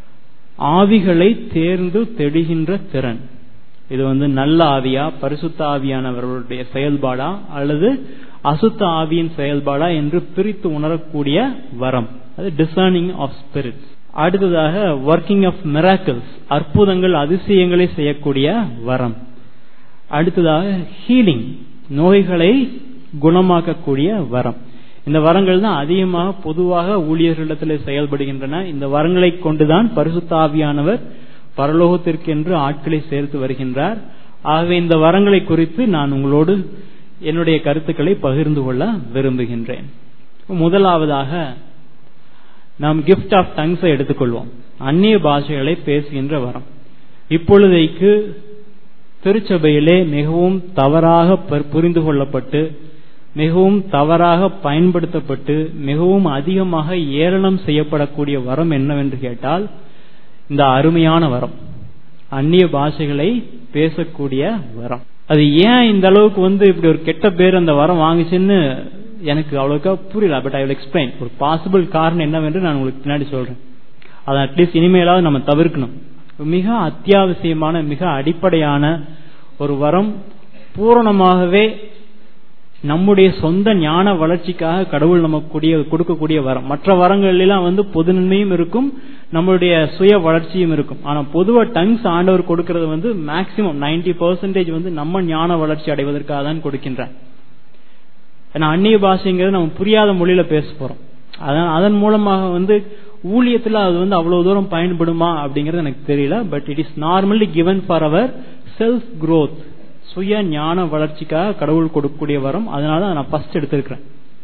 ஆவிகளை தேர்ந்து தெளிகின்ற திறன் இது வந்து நல்ல ஆவியா பரிசுத்த ஆவியானவர்களுடைய செயல்பாடா அல்லது அசுத்த ஆவியின் செயல்பாடா என்று பிரித்து உணரக்கூடிய வரம் அது டிசர்னிங் ஆஃப் ஸ்பிரிட்ஸ் அடுத்ததாக ஒர்க்கிங் ஆஃப் மிராக்கிள்ஸ் அற்புதங்கள் அதிசயங்களை செய்யக்கூடிய வரம் அடுத்ததாக ஹீலிங் நோய்களை குணமாக்கக்கூடிய வரம் இந்த வரங்கள் தான் அதிகமாக பொதுவாக ஊழியர்களிடத்தில் செயல்படுகின்றன இந்த வரங்களை கொண்டுதான் பரிசுத்த ஆவியானவர் பரலோகத்திற்கென்று ஆட்களை சேர்த்து வருகின்றார் ஆகவே இந்த வரங்களை குறித்து நான் உங்களோடு என்னுடைய கருத்துக்களை பகிர்ந்து கொள்ள விரும்புகின்றேன் முதலாவதாக நாம் கிஃப்ட் ஆஃப் டங்ஸை எடுத்துக்கொள்வோம் அந்நிய பாஷைகளை பேசுகின்ற வரம் இப்பொழுதைக்கு திருச்சபையிலே மிகவும் தவறாக ப- புரிந்து கொள்ளப்பட்டு மிகவும் தவறாக பயன்படுத்தப்பட்டு மிகவும் அதிகமாக ஏளனம் செய்யப்படக்கூடிய வரம் என்னவென்று கேட்டால் இந்த அருமையான வரம் அந்நிய பாஷைகளை பேசக்கூடிய வரம் அது ஏன் இந்த அளவுக்கு வந்து இப்படி ஒரு கெட்ட பேர் அந்த வரம் வாங்குச்சுன்னு எனக்கு அவ்வளவுக்கா புரியல பட் ஐ வில் எக்ஸ்பிளைன் ஒரு பாசிபிள் காரணம் என்னவென்று நான் உங்களுக்கு பின்னாடி சொல்றேன் அதை அட்லீஸ்ட் இனிமேலாவது நம்ம தவிர்க்கணும் மிக அத்தியாவசியமான மிக அடிப்படையான ஒரு வரம் பூரணமாகவே நம்முடைய சொந்த ஞான வளர்ச்சிக்காக கடவுள் நமக்கு கூடிய கொடுக்கக்கூடிய வரம் மற்ற வரங்கள் எல்லாம் வந்து பொது நன்மையும் இருக்கும் நம்மளுடைய சுய வளர்ச்சியும் இருக்கும் ஆனா பொதுவா டங்ஸ் ஆண்டவர் கொடுக்கிறது வந்து மேக்சிமம் 90% பர்சன்டேஜ் வந்து நம்ம ஞான வளர்ச்சி அடைவதற்காக தான் கொடுக்கின்றார் ஏன்னா அந்நிய பாஷைங்கிறது நம்ம புரியாத மொழியில பேச போறோம் அதான் அதன் மூலமாக வந்து ஊழியத்துல அது வந்து அவ்வளவு தூரம் பயன்படுமா அப்படிங்கறது எனக்கு தெரியல but it is normally given for our self growth சுய ஞான வளர்ச்சிக்காக கடவுள் கொடுக்கக்கூடிய வரம் அதனால தான் நான் ஃபர்ஸ்ட் எடுத்திருக்கிறேன்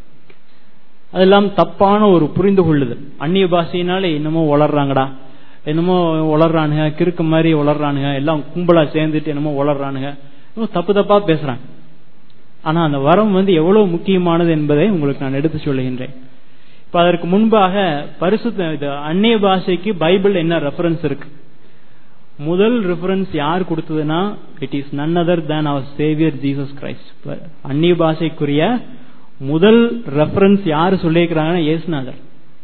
அதெல்லாம் தப்பான ஒரு புரிந்து கொள்ளுதல் அந்நிய பாஷையினால என்னமோ வளர்றாங்கடா என்னமோ வளர்றானுங்க கிறுக்கு மாதிரி வளர்றானுங்க எல்லாம் கும்பலா சேர்ந்துட்டு என்னமோ வளர்றானுங்க என்னமோ தப்பு தப்பா பேசுறாங்க ஆனா அந்த வரம் வந்து எவ்வளவு முக்கியமானது என்பதை உங்களுக்கு நான் எடுத்து சொல்லுகின்றேன் இப்ப அதற்கு முன்பாக பரிசுத்த இது அந்நிய பாஷைக்கு பைபிள் என்ன ரெஃபரன்ஸ் இருக்கு முதல் ரெஃபரன்ஸ் யார் கொடுத்ததுன்னா it is none other than our saviour Jesus Christ அந்நிய பாஷைக்குரிய முதல் ரெஃபரன்ஸ் யாரு சொல்லியிருக்கிறாங்கன்னா இயேசுநாதர்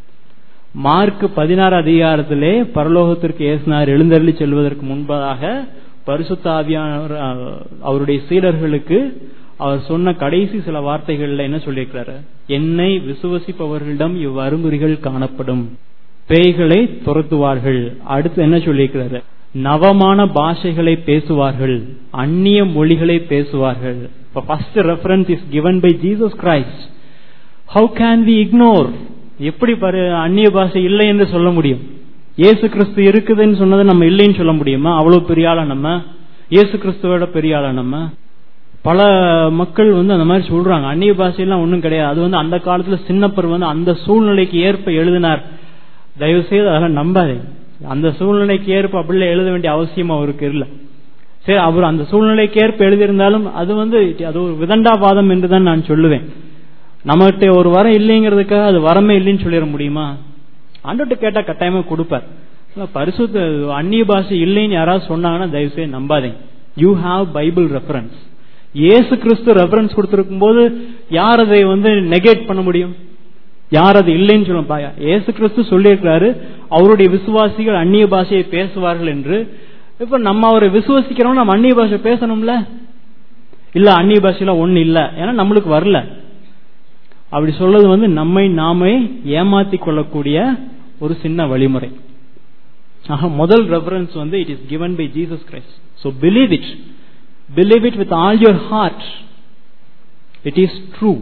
மார்க் பதினாறு அதிகாரத்திலே பரலோகத்திற்கு இயேசுநாதர் எழுந்தருளி செல்வதற்கு முன்பதாக பரிசுத்த ஆவியானவர் அஹ், அவருடைய சீடர்களுக்கு அவர் சொன்ன கடைசி சில வார்த்தைகள்ல என்ன சொல்லியிருக்கிறாரு என்னை விசுவசிப்பவர்களிடம் இவ்வருமுறைகள் காணப்படும் பேய்களை துரத்துவார்கள் அடுத்து என்ன சொல்லியிருக்கிறாரு நவமான பாஷைகளை பேசுவார்கள் அந்நிய மொழிகளை பேசுவார்கள் இப்ப first reference is given by Jesus Christ how can we ignore எப்படி பாரு அந்நிய பாஷை இல்லை என்று சொல்ல முடியும் இயேசு கிறிஸ்து இருக்குதுன்னு சொன்னதை நம்ம இல்லைன்னு சொல்ல முடியுமா அவ்வளவு பெரிய ஆளா நம்ம இயேசு கிறிஸ்துவோட பெரிய ஆளா நம்ம பல மக்கள் வந்து அந்த மாதிரி சொல்றாங்க அந்நிய பாஷையெல்லாம் ஒண்ணும் கிடையாது அது வந்து அந்த காலத்துல சின்னப்பர் வந்து அந்த சூழ்நிலைக்கு ஏற்ப எழுதினார் தயவு செய்து அதெல்லாம் நம்பாதீங்க அந்த சூழ்நிலைக்கு ஏற்ப அப்படிலாம் எழுத வேண்டிய அவசியம் அவருக்கு இல்லை சரி அவர் அந்த சூழ்நிலைக்கு ஏற்ப எழுதியிருந்தாலும் அது வந்து அது ஒரு விதண்டாவாதம் என்றுதான் நான் சொல்லுவேன் நம்மகிட்ட ஒரு வரம் இல்லைங்கிறதுக்காக அது வரமே இல்லைன்னு சொல்லிட முடியுமா ஆண்டோட்ட கேட்டா கட்டாயமா கொடுப்பார் பரிசுத்த அந்நிய பாஷை இல்லைன்னு யாராவது சொன்னாங்கன்னா தயவு செய்து நம்பாதீங்க யூ ஹாவ் பைபிள் ரெஃபரன்ஸ் இயேசு கிறிஸ்து ரெஃபரன்ஸ் கொடுத்திருக்கும் போது யார் அதை வந்து நெகேட் பண்ண முடியும் யார் அது இல்லைன்னு சொல்ல இயேசு கிறிஸ்து சொல்லியிருக்கிறாரு அவருடைய விசுவாசிகள் அந்நிய பாஷையை பேசுவார்கள் என்று இப்ப நம்ம அவரை விசுவசிக்கிறோம் நம்ம அந்நிய பாஷை பேசணும்ல இல்ல அந்நிய பாஷையில ஒண்ணு இல்ல ஏன்னா நம்மளுக்கு வரல அப்படி சொல்றது வந்து நம்மை நாமே ஏமாத்தி கொள்ளக்கூடிய ஒரு சின்ன வழிமுறை ஆக முதல் ரெஃபரன்ஸ் வந்து it is given by Jesus Christ so believe it believe it with all your heart it is true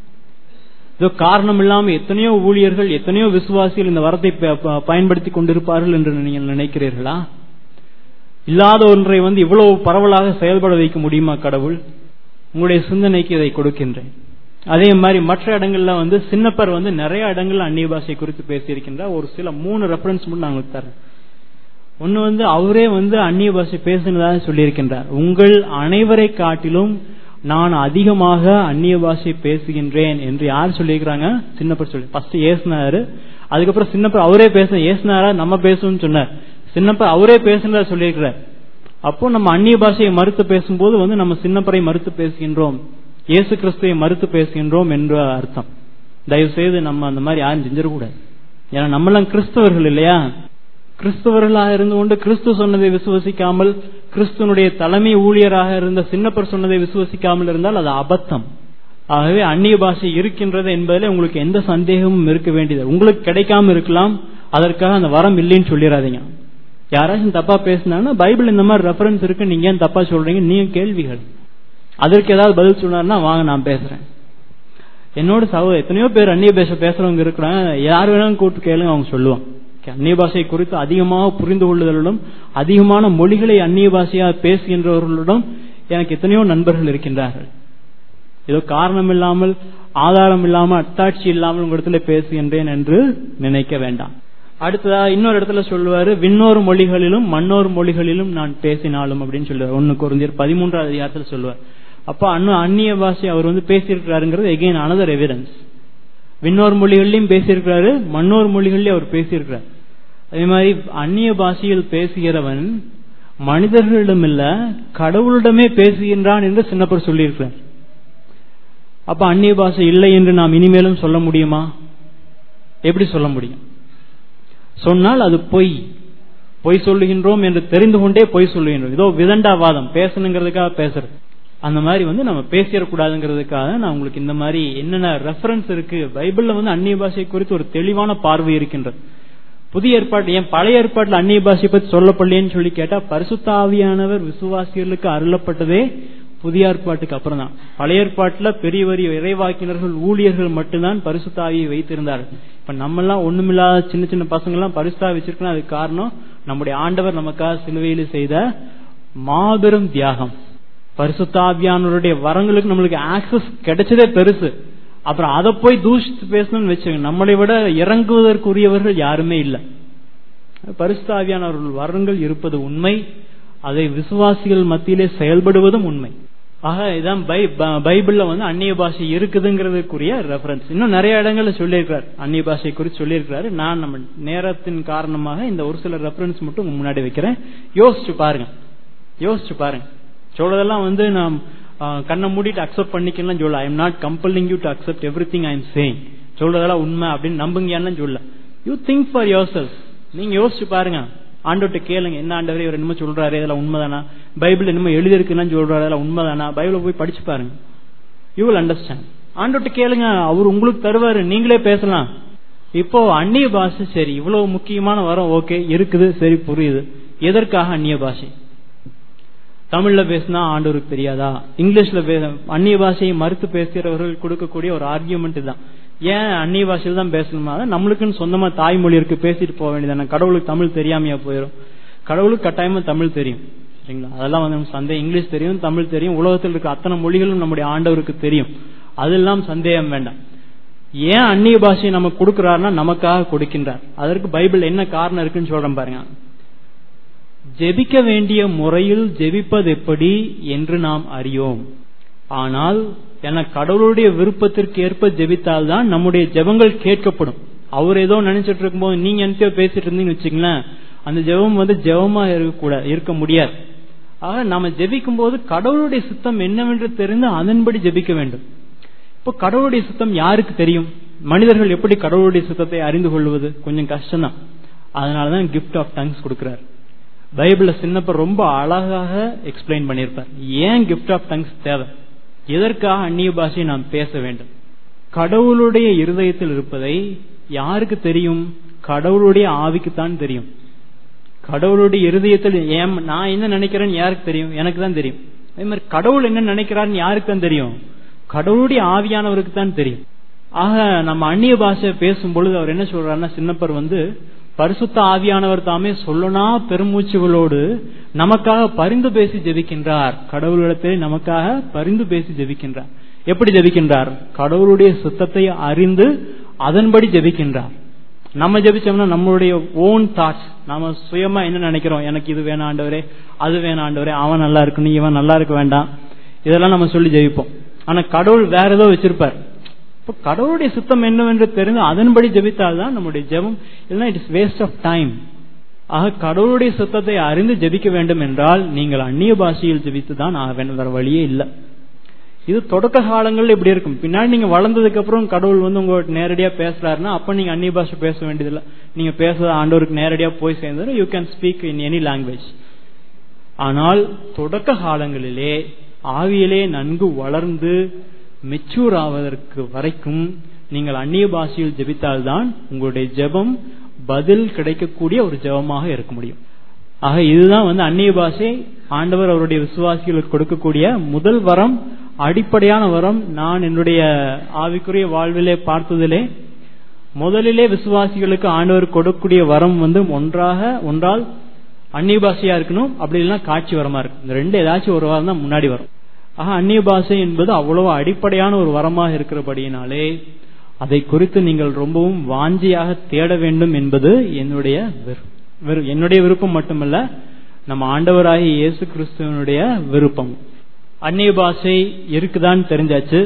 இதோ காரணம் இல்லாம எத்தனையோ ஊழியர்கள் எத்தனையோ விசுவாசிகள் இந்த வரத்தை பயன்படுத்தி கொண்டிருப்பார்கள் என்று நீங்கள் நினைக்கிறீர்களா இல்லாத ஒன்றை வந்து இவ்வளவு பரவலாக செயல்பட வைக்க முடியுமா கடவுள் உங்களுடைய சிந்தனைக்கு இதை கொடுக்கின்றேன் அதே மாதிரி மற்ற இடங்கள்ல வந்து சின்னப்பர் வந்து நிறைய இடங்கள்ல அந்நிய பாஷை குறித்து பேசியிருக்கின்றார் ஒரு சில மூணு ரெஃபரன்ஸ் மட்டும் நான் உங்களுக்கு தரேன் ஒன்னு வந்து அவரே வந்து அந்நிய பாஷை பேசினதாக சொல்லியிருக்கின்றார் உங்கள் அனைவரை காட்டிலும் நான் அதிகமாக அந்நிய பாஷை பேசுகின்றேன் என்று யார் சொல்லியிருக்கிறாங்க சின்னப்பர் சொல்லி ஃபர்ஸ்ட் ஏசுனாரு அதுக்கப்புறம் சின்னப்பர் அவரே பேச ஏசுனாரா நம்ம பேசணும்னு சொன்னார் சின்னப்பர் அவரே பேசுனதா சொல்லியிருக்கிறார் அப்போ நம்ம அந்நிய பாஷையை மறுத்து பேசும்போது வந்து நம்ம சின்னப்பரை மறுத்து பேசுகின்றோம் இயேசு கிறிஸ்துவை மறுத்து பேசுகின்றோம் என்ற அர்த்தம் தயவு செய்து நம்ம அந்த மாதிரி யாரும் செஞ்சிடக்கூடாது ஏன்னா நம்மளாம் கிறிஸ்தவர்கள் இல்லையா கிறிஸ்தவர்களாக இருந்து கொண்டு கிறிஸ்து சொன்னதை விசுவசிக்காமல் கிறிஸ்துவனுடைய தலைமை ஊழியராக இருந்த சின்னப்பர் சொன்னதை விசுவசிக்காமல் இருந்தால் அது அபத்தம் ஆகவே அந்நிய பாஷை இருக்கின்றது என்பதில் உங்களுக்கு எந்த சந்தேகமும் இருக்க வேண்டியது உங்களுக்கு கிடைக்காம இருக்கலாம் அதற்காக அந்த வரம் இல்லைன்னு சொல்லிடாதீங்க யாராச்சும் தப்பா பேசினாங்கன்னா பைபிள் இந்த மாதிரி ரெஃபரன்ஸ் இருக்கு நீங்க ஏன் தப்பா சொல்றீங்க நீங்க கேள்விகள் அதற்கு ஏதாவது பதில் சொன்னார்னா வாங்க நான் பேசுறேன் என்னோட சகோ எத்தனையோ பேர் அந்நிய பாஷை பேசுறவங்க இருக்கிறாங்க யார் வேணாலும் கூப்பிட்டு கேளுங்க அவங்க சொல்லுவாங்க அந்நிய பாஷை குறித்து அதிகமாக புரிந்து கொள்ளுதலுடன் அதிகமான மொழிகளை அந்நிய பாஷையாக பேசுகின்றவர்களுடன் எனக்கு எத்தனையோ நண்பர்கள் இருக்கின்றார்கள் ஏதோ காரணம் இல்லாமல் ஆதாரம் இல்லாமல் அத்தாட்சி இல்லாமல் உங்களிடத்துல பேசுகின்றேன் என்று நினைக்க வேண்டாம் அடுத்ததா இன்னொரு இடத்துல சொல்லுவாரு விண்ணோர் மொழிகளிலும் மண்ணோர் மொழிகளிலும் நான் பேசினாலும் அப்படின்னு சொல்லுவார் ஒன்னு குறைஞ்சர் பதிமூன்றாவது அதிகாரத்தில் சொல்லுவார் அப்ப அண்ணன் அந்நிய பாஷை அவர் வந்து பேசியிருக்கிறாருங்கிறது எகெயின் அனதர் எவிடன்ஸ் விண்ணோர் மொழிகள்லயும் பேசியிருக்கிறாரு மண்ணோர் மொழிகள்லயும் அவர் பேசியிருக்கிறார் அதே மாதிரி அந்நிய பாஷையில் பேசுகிறவன் மனிதர்களிடம் இல்ல கடவுளிடமே பேசுகின்றான் என்று சின்னப்பர் சொல்லியிருக்கிறார் அப்ப அந்நிய பாஷை இல்லை என்று நாம் இனிமேலும் சொல்ல முடியுமா எப்படி சொல்ல முடியும் சொன்னால் அது பொய் பொய் சொல்லுகின்றோம் என்று தெரிந்து கொண்டே பொய் சொல்லுகின்றோம் இதோ விதண்டாவாதம் பேசணுங்கிறதுக்காக பேசுறது அந்த மாதிரி வந்து நம்ம பேசிடக்கூடாதுங்கிறதுக்காக நான் உங்களுக்கு இந்த மாதிரி என்னென்ன ரெஃபரன்ஸ் இருக்கு பைபிள்ல வந்து அந்நிய பாஷை குறித்து ஒரு தெளிவான பார்வை இருக்கின்றது புதிய ஏற்பாடு ஏன் பழைய ஏற்பாட்டில் அந்நிய பாஷை பற்றி சொல்லப்படலேன்னு சொல்லி கேட்டா பரிசுத்தாவியானவர் விசுவாசிகளுக்கு அருளப்பட்டதே புதிய ஏற்பாட்டுக்கு அப்புறம் தான் பழைய ஏற்பாட்டுல பெரிய பெரிய இறைவாக்கினர்கள் ஊழியர்கள் மட்டும்தான் பரிசுத்தாவியை வைத்திருந்தார்கள் இப்ப நம்ம எல்லாம் ஒண்ணுமில்லாத சின்ன சின்ன பசங்க எல்லாம் பரிசுத்தாவி வச்சிருக்கணும் அதுக்கு காரணம் நம்முடைய ஆண்டவர் நமக்காக சிலுவையில் செய்த மாபெரும் தியாகம் பரிசுத்தாவியானவருடைய வரங்களுக்கு நம்மளுக்கு ஆக்சஸ் கிடைச்சதே பெருசு அப்புறம் அதை போய் தூஷித்து பேசணும்னு வச்சுங்க நம்மளை விட இறங்குவதற்குரியவர்கள் யாருமே இல்லை பரிசுத்தாவியானவர்கள் வரங்கள் இருப்பது உண்மை அதை விசுவாசிகள் மத்தியிலே செயல்படுவதும் உண்மை ஆக இதான் பைபிள்ல வந்து அந்நிய பாஷை இருக்குதுங்கிறதுக்குரிய ரெஃபரன்ஸ் இன்னும் நிறைய இடங்கள்ல சொல்லியிருக்கிறார் அந்நிய பாஷை குறித்து சொல்லியிருக்கிறாரு நான் நம்ம நேரத்தின் காரணமாக இந்த ஒரு சில ரெஃபரன்ஸ் மட்டும் முன்னாடி வைக்கிறேன் யோசிச்சு பாருங்க யோசிச்சு பாருங்க சொல்றதெல்லாம் வந்து நான் கண்ணை மூடிட்டு அக்செப்ட் பண்ணிக்கலாம் சொல்ல I am not compelling you to accept everything I am saying சொல்றதெல்லாம் உண்மை அப்படின்னு நம்புங்கன்னு சொல்ல you think for yourself நீங்க யோசிச்சு பாருங்க ஆண்டோட்ட கேளுங்க என்ன ஆண்டவரே இவர் என்னமோ சொல்றாரு இதெல்லாம் உண்மைதானா பைபிள் என்னமோ எழுதிருக்குன்னு சொல்றாரு அதெல்லாம் உண்மைதானா பைபிளை போய் படிச்சு பாருங்க யூ வில் அண்டர்ஸ்டாண்ட் ஆண்டோட்ட கேளுங்க அவர் உங்களுக்கு தருவாரு நீங்களே பேசலாம் இப்போ அந்நிய பாஷை சரி இவ்வளவு முக்கியமான வரம் ஓகே இருக்குது சரி புரியுது எதற்காக அந்நிய பாஷை தமிழ்ல பேசினா ஆண்டவருக்கு தெரியாதா இங்கிலீஷ்ல அந்நிய பாஷையை மறுத்து பேசுகிறவர்கள் கொடுக்கக்கூடிய ஒரு ஆர்கியூமெண்ட் தான் ஏன் அந்நிய பாஷையில் தான் பேசணுமா அதான் நம்மளுக்குன்னு சொந்தமா தாய்மொழி இருக்கு பேசிட்டு போக வேண்டியதானே கடவுளுக்கு தமிழ் தெரியாமையா போயிடும் கடவுளுக்கு கட்டாயமா தமிழ் தெரியும் சரிங்களா அதெல்லாம் வந்து நம்ம சந்தேகம் இங்கிலீஷ் தெரியும் தமிழ் தெரியும் உலகத்தில் இருக்க அத்தனை மொழிகளும் நம்முடைய ஆண்டவருக்கு தெரியும் அதெல்லாம் சந்தேகம் வேண்டாம் ஏன் அந்நிய பாஷையை நமக்கு கொடுக்கிறாருன்னா நமக்காக கொடுக்கின்றார் அதற்கு பைபிள் என்ன காரணம் இருக்குன்னு சொல்றேன் பாருங்க ஜெபிக்க வேண்டிய முறையில் ஜெபிப்பது எப்படி என்று நாம் அறியோம் ஆனால் என கடவுளுடைய விருப்பத்திற்கு ஏற்ப ஜெபித்தால்தான் நம்முடைய ஜெபங்கள் கேட்கப்படும் அவர் ஏதோ நினைச்சிட்டு இருக்கும்போது நீங்க என்னத்தையோ பேசிட்டு இருந்தீங்கன்னு வச்சுங்களேன் அந்த ஜெபம் வந்து ஜெபமா இருக்கக்கூடாது இருக்க முடியாது ஆக நாம ஜெபிக்கும் போது கடவுளுடைய சித்தம் என்னவென்று தெரிந்து அதன்படி ஜெபிக்க வேண்டும் இப்போ கடவுளுடைய சித்தம் யாருக்கு தெரியும் மனிதர்கள் எப்படி கடவுளுடைய சித்தத்தை அறிந்து கொள்வது கொஞ்சம் கஷ்டம்தான் அதனாலதான் கிஃப்ட் ஆஃப் டங்ஸ் கொடுக்கிறார் பைபிள்ல சின்னப்ப ரொம்ப அழகாக எக்ஸ்பிளைன் பண்ணியிருப்பார் ஏன் கிஃப்ட் ஆஃப் டங்ஸ் தேவை எதற்காக அந்நிய பாஷையை நாம் பேச வேண்டும் கடவுளுடைய இருதயத்தில் இருப்பதை யாருக்கு தெரியும் கடவுளுடைய ஆவிக்குத்தான் தெரியும் கடவுளுடைய இருதயத்தில் ஏன் நான் என்ன நினைக்கிறேன்னு யாருக்கு தெரியும் எனக்கு தான் தெரியும் அதே மாதிரி கடவுள் என்ன நினைக்கிறாருன்னு யாருக்கு தான் தெரியும் கடவுளுடைய ஆவியானவருக்கு தான் தெரியும் ஆக நம்ம அந்நிய பாஷை பேசும் பொழுது அவர் என்ன சொல்றாருன்னா சின்னப்பர் வந்து பரிசுத்த ஆவியானவர் தாமே சொல்லனா பெருமூச்சுகளோடு நமக்காக பரிந்து பேசி ஜெபிக்கின்றார் கடவுளிடத்தில் நமக்காக பரிந்து பேசி ஜெபிக்கின்றார் எப்படி ஜெபிக்கின்றார் கடவுளுடைய சுத்தத்தை அறிந்து அதன்படி ஜெபிக்கின்றார் நம்ம ஜெபிச்சோம்னா நம்மளுடைய ஓன் தாட்ஸ் நாம சுயமா என்ன நினைக்கிறோம் எனக்கு இது வேணாம் ஆண்டவரே அது வேணாம் ஆண்டவரே அவன் நல்லா இருக்கணும் இவன் நல்லா இருக்க வேண்டாம் இதெல்லாம் நம்ம சொல்லி ஜெபிப்போம் ஆனா கடவுள் வேற ஏதோ வச்சிருப்பார் இப்போ கடவுளுடைய சுத்தம் என்னவென்று தெரிந்து அதன்படி ஜெபித்தால் தான் நம்முடைய ஜெபம் இல்லைன்னா it is waste of time ஆக கடவுளுடைய சுத்தத்தை அறிந்து ஜெபிக்க வேண்டும் என்றால் நீங்கள் அந்நிய பாஷையில் ஜெபித்து தான் ஆக வேண்டும் வேற வழியே இல்லை இது தொடக்க காலங்கள்ல இப்படி இருக்கும் பின்னாடி நீங்க வளர்ந்ததுக்கு அப்புறம் கடவுள் வந்து உங்க நேரடியா பேசுறாருன்னா அப்ப நீங்க அந்நிய பாஷை பேச வேண்டியதில்லை நீங்க பேசுற ஆண்டவருக்கு நேரடியா போய் சேர்ந்து you can speak in any language ஆனால் தொடக்க காலங்களிலே ஆவியிலே நன்கு வளர்ந்து மெச்சூர் ஆவதற்கு வரைக்கும் நீங்கள் அந்நிய பாஷையில் ஜெபித்தால்தான் உங்களுடைய ஜெபம் பதில் கிடைக்கக்கூடிய ஒரு ஜெபமாக இருக்க முடியும் ஆக இதுதான் வந்து அந்நிய பாஷை ஆண்டவர் அவருடைய விசுவாசிகளுக்கு கொடுக்கக்கூடிய முதல் வரம் அடிப்படையான வரம் நான் என்னுடைய ஆவிக்குரிய வாழ்விலே பார்த்ததிலே முதலிலே விசுவாசிகளுக்கு ஆண்டவர் கொடுக்கக்கூடிய வரம் வந்து ஒன்றாக ஒன்றால் அந்நிய பாஷையா இருக்கணும் அப்படி இல்லைன்னா காட்சி வரமா இருக்கும் இந்த ரெண்டு ஏதாச்சும் ஒரு வாரம் தான் முன்னாடி வரும் ஆக அந்நிய பாஷை என்பது அவ்வளவு அடிப்படையான ஒரு வரமாக இருக்கிறபடியினாலே அதை குறித்து நீங்கள் ரொம்பவும் வாஞ்சியாக தேட வேண்டும் என்பது என்னுடைய என்னுடைய விருப்பம் மட்டுமல்ல நம்ம ஆண்டவராகிய இயேசு கிறிஸ்துவனுடைய விருப்பம் அந்நிய பாஷை இருக்குதான்னு தெரிஞ்சாச்சு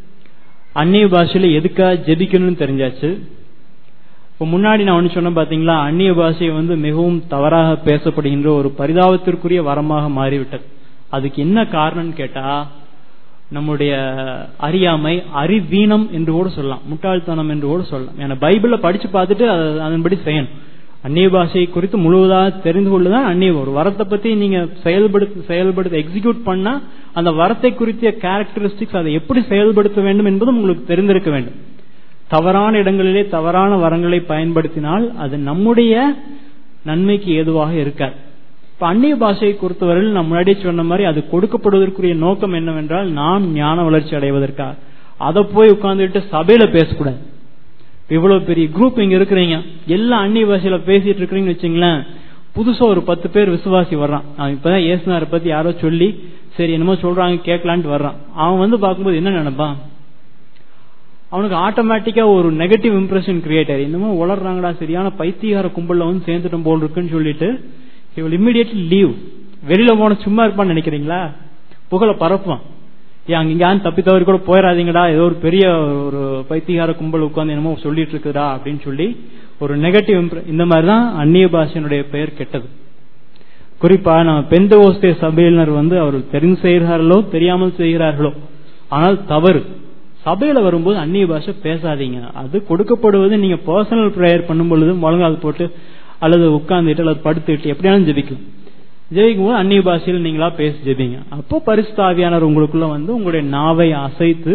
அந்நிய பாஷையில எதுக்காக ஜெபிக்கணும்னு தெரிஞ்சாச்சு இப்போ முன்னாடி நான் ஒன்று சொன்னேன் பாத்தீங்களா அந்நிய பாஷை வந்து மிகவும் தவறாக பேசப்படுகின்ற ஒரு பரிதாபத்திற்குரிய வரமாக மாறிவிட்டது அதுக்கு என்ன காரணம்னு கேட்டா நம்முடைய அறியாமை அறிவீனம் என்று கூட சொல்லலாம் முட்டாள்தனம் என்று கூட சொல்லலாம் ஏன்னா பைபிள படிச்சு பார்த்துட்டு அதன்படி செய்யணும் அந்நிய பாஷை குறித்து முழுவதாக தெரிந்து கொள்ளுதான் அந்நிய ஒரு வரத்தை பத்தி நீங்க செயல்படுத்த செயல்படுத்த எக்ஸிக்யூட் பண்ணா அந்த வரத்தை குறித்த கேரக்டரிஸ்டிக்ஸ் அதை எப்படி செயல்படுத்த வேண்டும் என்பதும் உங்களுக்கு தெரிந்திருக்க வேண்டும் தவறான இடங்களிலே தவறான வரங்களை பயன்படுத்தினால் அது நம்முடைய நன்மைக்கு ஏதுவாக இருக்காது இப்ப அந்நிய பாஷையை பொறுத்தவரையில் நான் முன்னாடியே சொன்ன மாதிரி அது கொடுக்கப்படுவதற்குரிய நோக்கம் என்னவென்றால் நாம் ஞான வளர்ச்சி அடைவதற்காக அதை போய் உட்கார்ந்துட்டு சபையில பேசக்கூடாது இவ்வளவு பெரிய குரூப் இங்க இருக்கிறீங்க எல்லாம் அந்நிய பாஷையில பேசிட்டு இருக்கிறீங்கன்னு வச்சுங்களேன் புதுசா ஒரு பத்து பேர் விசுவாசி வர்றான் அவன் இப்பதான் ஏசுனாரை பத்தி யாரோ சொல்லி சரி என்னமோ சொல்றாங்க கேட்கலான்ட்டு வர்றான் அவன் வந்து பார்க்கும்போது என்ன நினைப்பான் அவனுக்கு ஆட்டோமேட்டிக்கா ஒரு நெகட்டிவ் இம்ப்ரெஷன் கிரியேட் ஆயிரு இன்னமும் வளர்றாங்கடா சரியான பைத்தியகார கும்பல்ல வந்து சேர்ந்துட்டோம் போல் இருக்குன்னு சொல்லிட்டு இவள் இம்மிடியட்லி லீவ் வெளியில போன சும்மா இருப்பான்னு நினைக்கிறீங்களா புகழ பரப்புவான் ஏன் அங்க இங்க தப்பி தவறி கூட போயிடாதீங்கடா ஏதோ ஒரு பெரிய ஒரு பைத்தியகார கும்பல் உட்காந்து என்னமோ சொல்லிட்டு இருக்குதா அப்படின்னு சொல்லி ஒரு நெகட்டிவ் இந்த மாதிரிதான் அந்நிய பாஷனுடைய பெயர் கெட்டது குறிப்பா நம்ம பெந்த ஓஸ்தே சபையினர் வந்து அவர்கள் தெரிந்து செய்கிறார்களோ தெரியாமல் செய்கிறார்களோ ஆனால் தவறு சபையில வரும்போது அந்நிய பாஷை பேசாதீங்க அது கொடுக்கப்படுவது நீங்க பர்சனல் ப்ரேயர் பண்ணும் பொழுது முழங்கால் போட்டு அல்லது உட்கார்ந்துட்டு அல்லது படுத்துட்டு எப்படியாலும் ஜெபிக்கலாம் ஜெபிக்கும் போது அந்நிய பாஷையில் நீங்களா பேசி ஜெபிங்க அப்போ பரிசுத்தாவியானவர் உங்களுக்குள்ள வந்து உங்களுடைய நாவை அசைத்து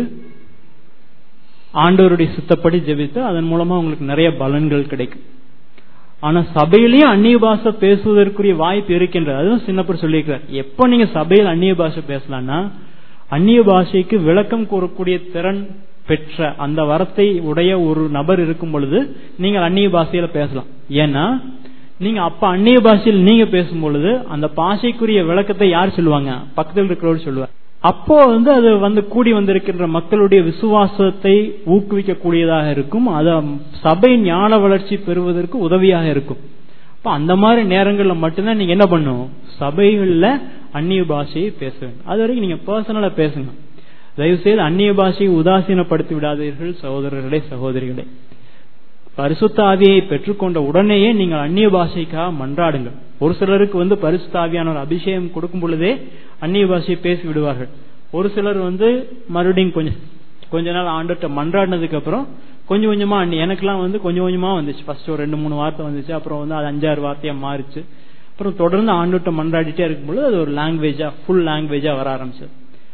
ஆண்டவருடைய சித்தப்படி ஜெபித்து அதன் மூலமா உங்களுக்கு நிறைய பலன்கள் கிடைக்கும் ஆனா சபையிலேயும் அந்நிய பாஷை பேசுவதற்குரிய வாய்ப்பு இருக்கின்றது அதுவும் சின்னப்பர் சொல்லியிருக்கிறார் எப்போ நீங்க சபையில் அந்நிய பாஷை பேசலாம்னா அந்நிய பாஷைக்கு விளக்கம் கூறக்கூடிய திறன் பெற்ற அந்த வரத்தை உடைய ஒரு நபர் இருக்கும் பொழுது நீங்கள் அந்நிய பாஷையில பேசலாம் ஏன்னா நீங்க அப்ப அந்நிய பாஷையில் நீங்க பேசும் பொழுது அந்த பாஷைக்குரிய விளக்கத்தை யார் சொல்லுவாங்க பக்கத்தில் இருக்கிறவர் சொல்லுவார் அப்போ வந்து அது வந்து கூடி வந்திருக்கின்ற மக்களுடைய விசுவாசத்தை ஊக்குவிக்கக்கூடியதாக இருக்கும் அது சபை ஞான வளர்ச்சி பெறுவதற்கு உதவியாக இருக்கும் அப்ப அந்த மாதிரி நேரங்கள்ல மட்டும்தான் நீங்க என்ன பண்ணும் சபைகள்ல அந்நிய பாஷையை பேச வேண்டும் அது வரைக்கும் நீங்க பர்சனலா பேசுங்க தயவு செய்து அந்நிய பாஷையை உதாசீனப்படுத்தி விடாதீர்கள் சகோதரர்களே சகோதரிகளே பரிசுத்த ஆவியை பெற்றுக்கொண்ட உடனேயே நீங்கள் அந்நிய பாஷைக்காக மன்றாடுங்கள் ஒரு சிலருக்கு வந்து பரிசுத்த ஆவியான அபிஷேகம் கொடுக்கும் பொழுதே அந்நிய பாஷையை பேசி விடுவார்கள் ஒரு சிலர் வந்து மறுபடியும் கொஞ்சம் கொஞ்ச நாள் ஆண்டுகிட்ட மன்றாடினதுக்கு அப்புறம் கொஞ்சம் கொஞ்சமா எனக்கெல்லாம் வந்து கொஞ்சம் கொஞ்சமா வந்துச்சு ஃபர்ஸ்ட் ஒரு ரெண்டு மூணு வார்த்தை வந்துச்சு அப்புறம் வந்து அது அஞ்சாறு வார்த்தையா மாறிச்சு அப்புறம் தொடர்ந்து ஆண்டுகிட்ட மன்றாடிட்டே இருக்கும்பொழுது அது ஒரு லாங்குவேஜா ஃபுல் லாங்குவேஜா வர ஆரம்பிச்சது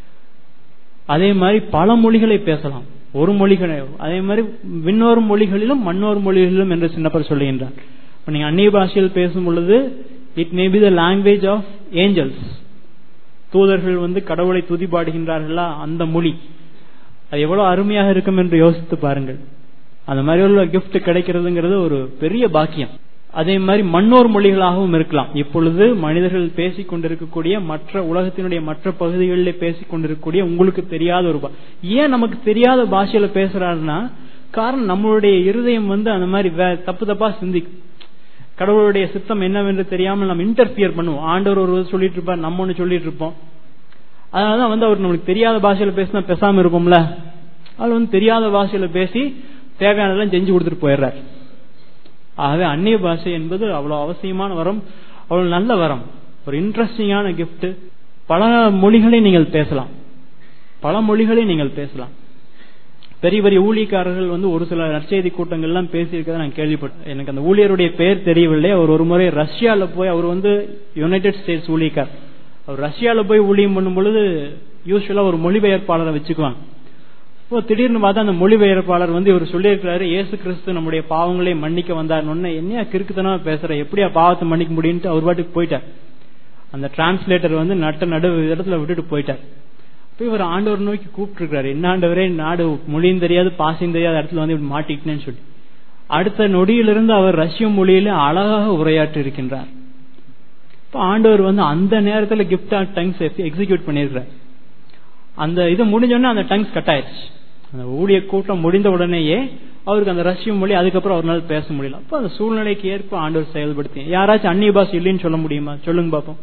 அதே மாதிரி பல மொழிகளை பேசலாம் ஒரு மொழிகளை அதே மாதிரி விண்ணோர் மொழிகளிலும் மண்ணோர் மொழிகளிலும் என்று சின்னப்பர் சொல்லுகின்றார் இப்ப நீங்க அந்நிய பாஷையில் பேசும் பொழுது it may be the language of angels தூதர்கள் வந்து கடவுளை துதி பாடுகின்றார்களா அந்த மொழி அது எவ்வளவு அருமையாக இருக்கும் என்று யோசித்து பாருங்கள் அந்த மாதிரி உள்ள கிஃப்ட் கிடைக்கிறதுங்கிறது ஒரு பெரிய பாக்கியம் அதே மாதிரி மண்ணோர் மொழிகளாகவும் இருக்கலாம் இப்பொழுது மனிதர்கள் பேசிக் கொண்டிருக்கக்கூடிய மற்ற உலகத்தினுடைய மற்ற பகுதிகளில் பேசிக் கொண்டிருக்கக்கூடிய உங்களுக்கு தெரியாத ஒரு ஏன் நமக்கு தெரியாத பாஷையில பேசுறாருன்னா காரணம் நம்மளுடைய இருதயம் வந்து அந்த மாதிரி தப்பு தப்பா சிந்திக்கும் கடவுளுடைய சித்தம் என்னவென்று தெரியாமல் நம்ம இன்டர்பியர் பண்ணுவோம் ஆண்டவர் ஒரு சொல்லிட்டு இருப்பார் நம்ம ஒண்ணு சொல்லிட்டு இருப்போம் அதனாலதான் வந்து அவர் நம்மளுக்கு தெரியாத பாஷையில பேசினா பேசாம இருப்போம்ல அவர் வந்து தெரியாத பாஷையில பேசி தேவையானதெல்லாம் செஞ்சு கொடுத்துட்டு போயிடுறாரு ஆகவே அந்நிய பாஷை என்பது அவ்வளவு அவசியமான வரம் அவ்வளவு நல்ல வரம் ஒரு இன்ட்ரெஸ்டிங்கான கிஃப்ட் பல மொழிகளை நீங்கள் பேசலாம் பல மொழிகளை நீங்கள் பேசலாம் பெரிய பெரிய ஊழியக்காரர்கள் வந்து ஒரு சில நற்செய்தி கூட்டங்கள்லாம் பேசியிருக்கதை நான் கேள்விப்பட்டேன் எனக்கு அந்த ஊழியருடைய பெயர் தெரியவில்லை அவர் ஒரு முறை ரஷ்யால போய் அவர் வந்து யுனைடெட் ஸ்டேட்ஸ் ஊழியக்கார் அவர் ரஷ்யால போய் ஊழியம் பண்ணும் பொழுது யூஸ்வலா ஒரு மொழிபெயர்ப்பாளரை வச்சுக்குவாங்க இப்போ திடீர்னு பார்த்தா அந்த மொழிபெயர்ப்பாளர் வந்து இவர் சொல்லியிருக்கிறாரு ஏசு கிறிஸ்து நம்முடைய பாவங்களை மன்னிக்க வந்தார் என்னையா கிறுக்குத்தனமா பேசுற எப்படியா பாவத்தை மன்னிக்க முடியும்ட்டு அவர் பாட்டுக்கு போயிட்டார் அந்த டிரான்ஸ்லேட்டர் வந்து நட்ட நடு இடத்துல விட்டுட்டு போயிட்டார் இப்போ இவர் ஆண்டவர் நோக்கி கூப்பிட்டு இருக்காரு என்ன ஆண்டவரே நாடு மொழியும் தெரியாது பாசையும் தெரியாத இடத்துல வந்து இப்படி மாட்டிக்கிட்டேன்னு சொல்லி அடுத்த நொடியிலிருந்து அவர் ரஷ்ய மொழியில அழகாக உரையாற்றி இருக்கின்றார் இப்போ ஆண்டவர் வந்து அந்த நேரத்தில் கிஃப்ட் டங்ஸ் எக்ஸிக்யூட் பண்ணியிருக்கிறார் அந்த இது முடிஞ்சோடனே அந்த டங்ஸ் கட் ஆயிடுச்சு அந்த ஊழிய கூட்டம் முடிந்த உடனேயே அவருக்கு அந்த ரஷ்ய மொழி அதுக்கப்புறம் அவரால் பேச முடியல அப்போ அந்த சூழ்நிலைக்கு ஏற்ப ஆண்டவர் செயல்படுத்தி யாராச்சும் அந்நிய பாஷை இல்லைன்னு சொல்ல முடியுமா சொல்லுங்க பாப்போம்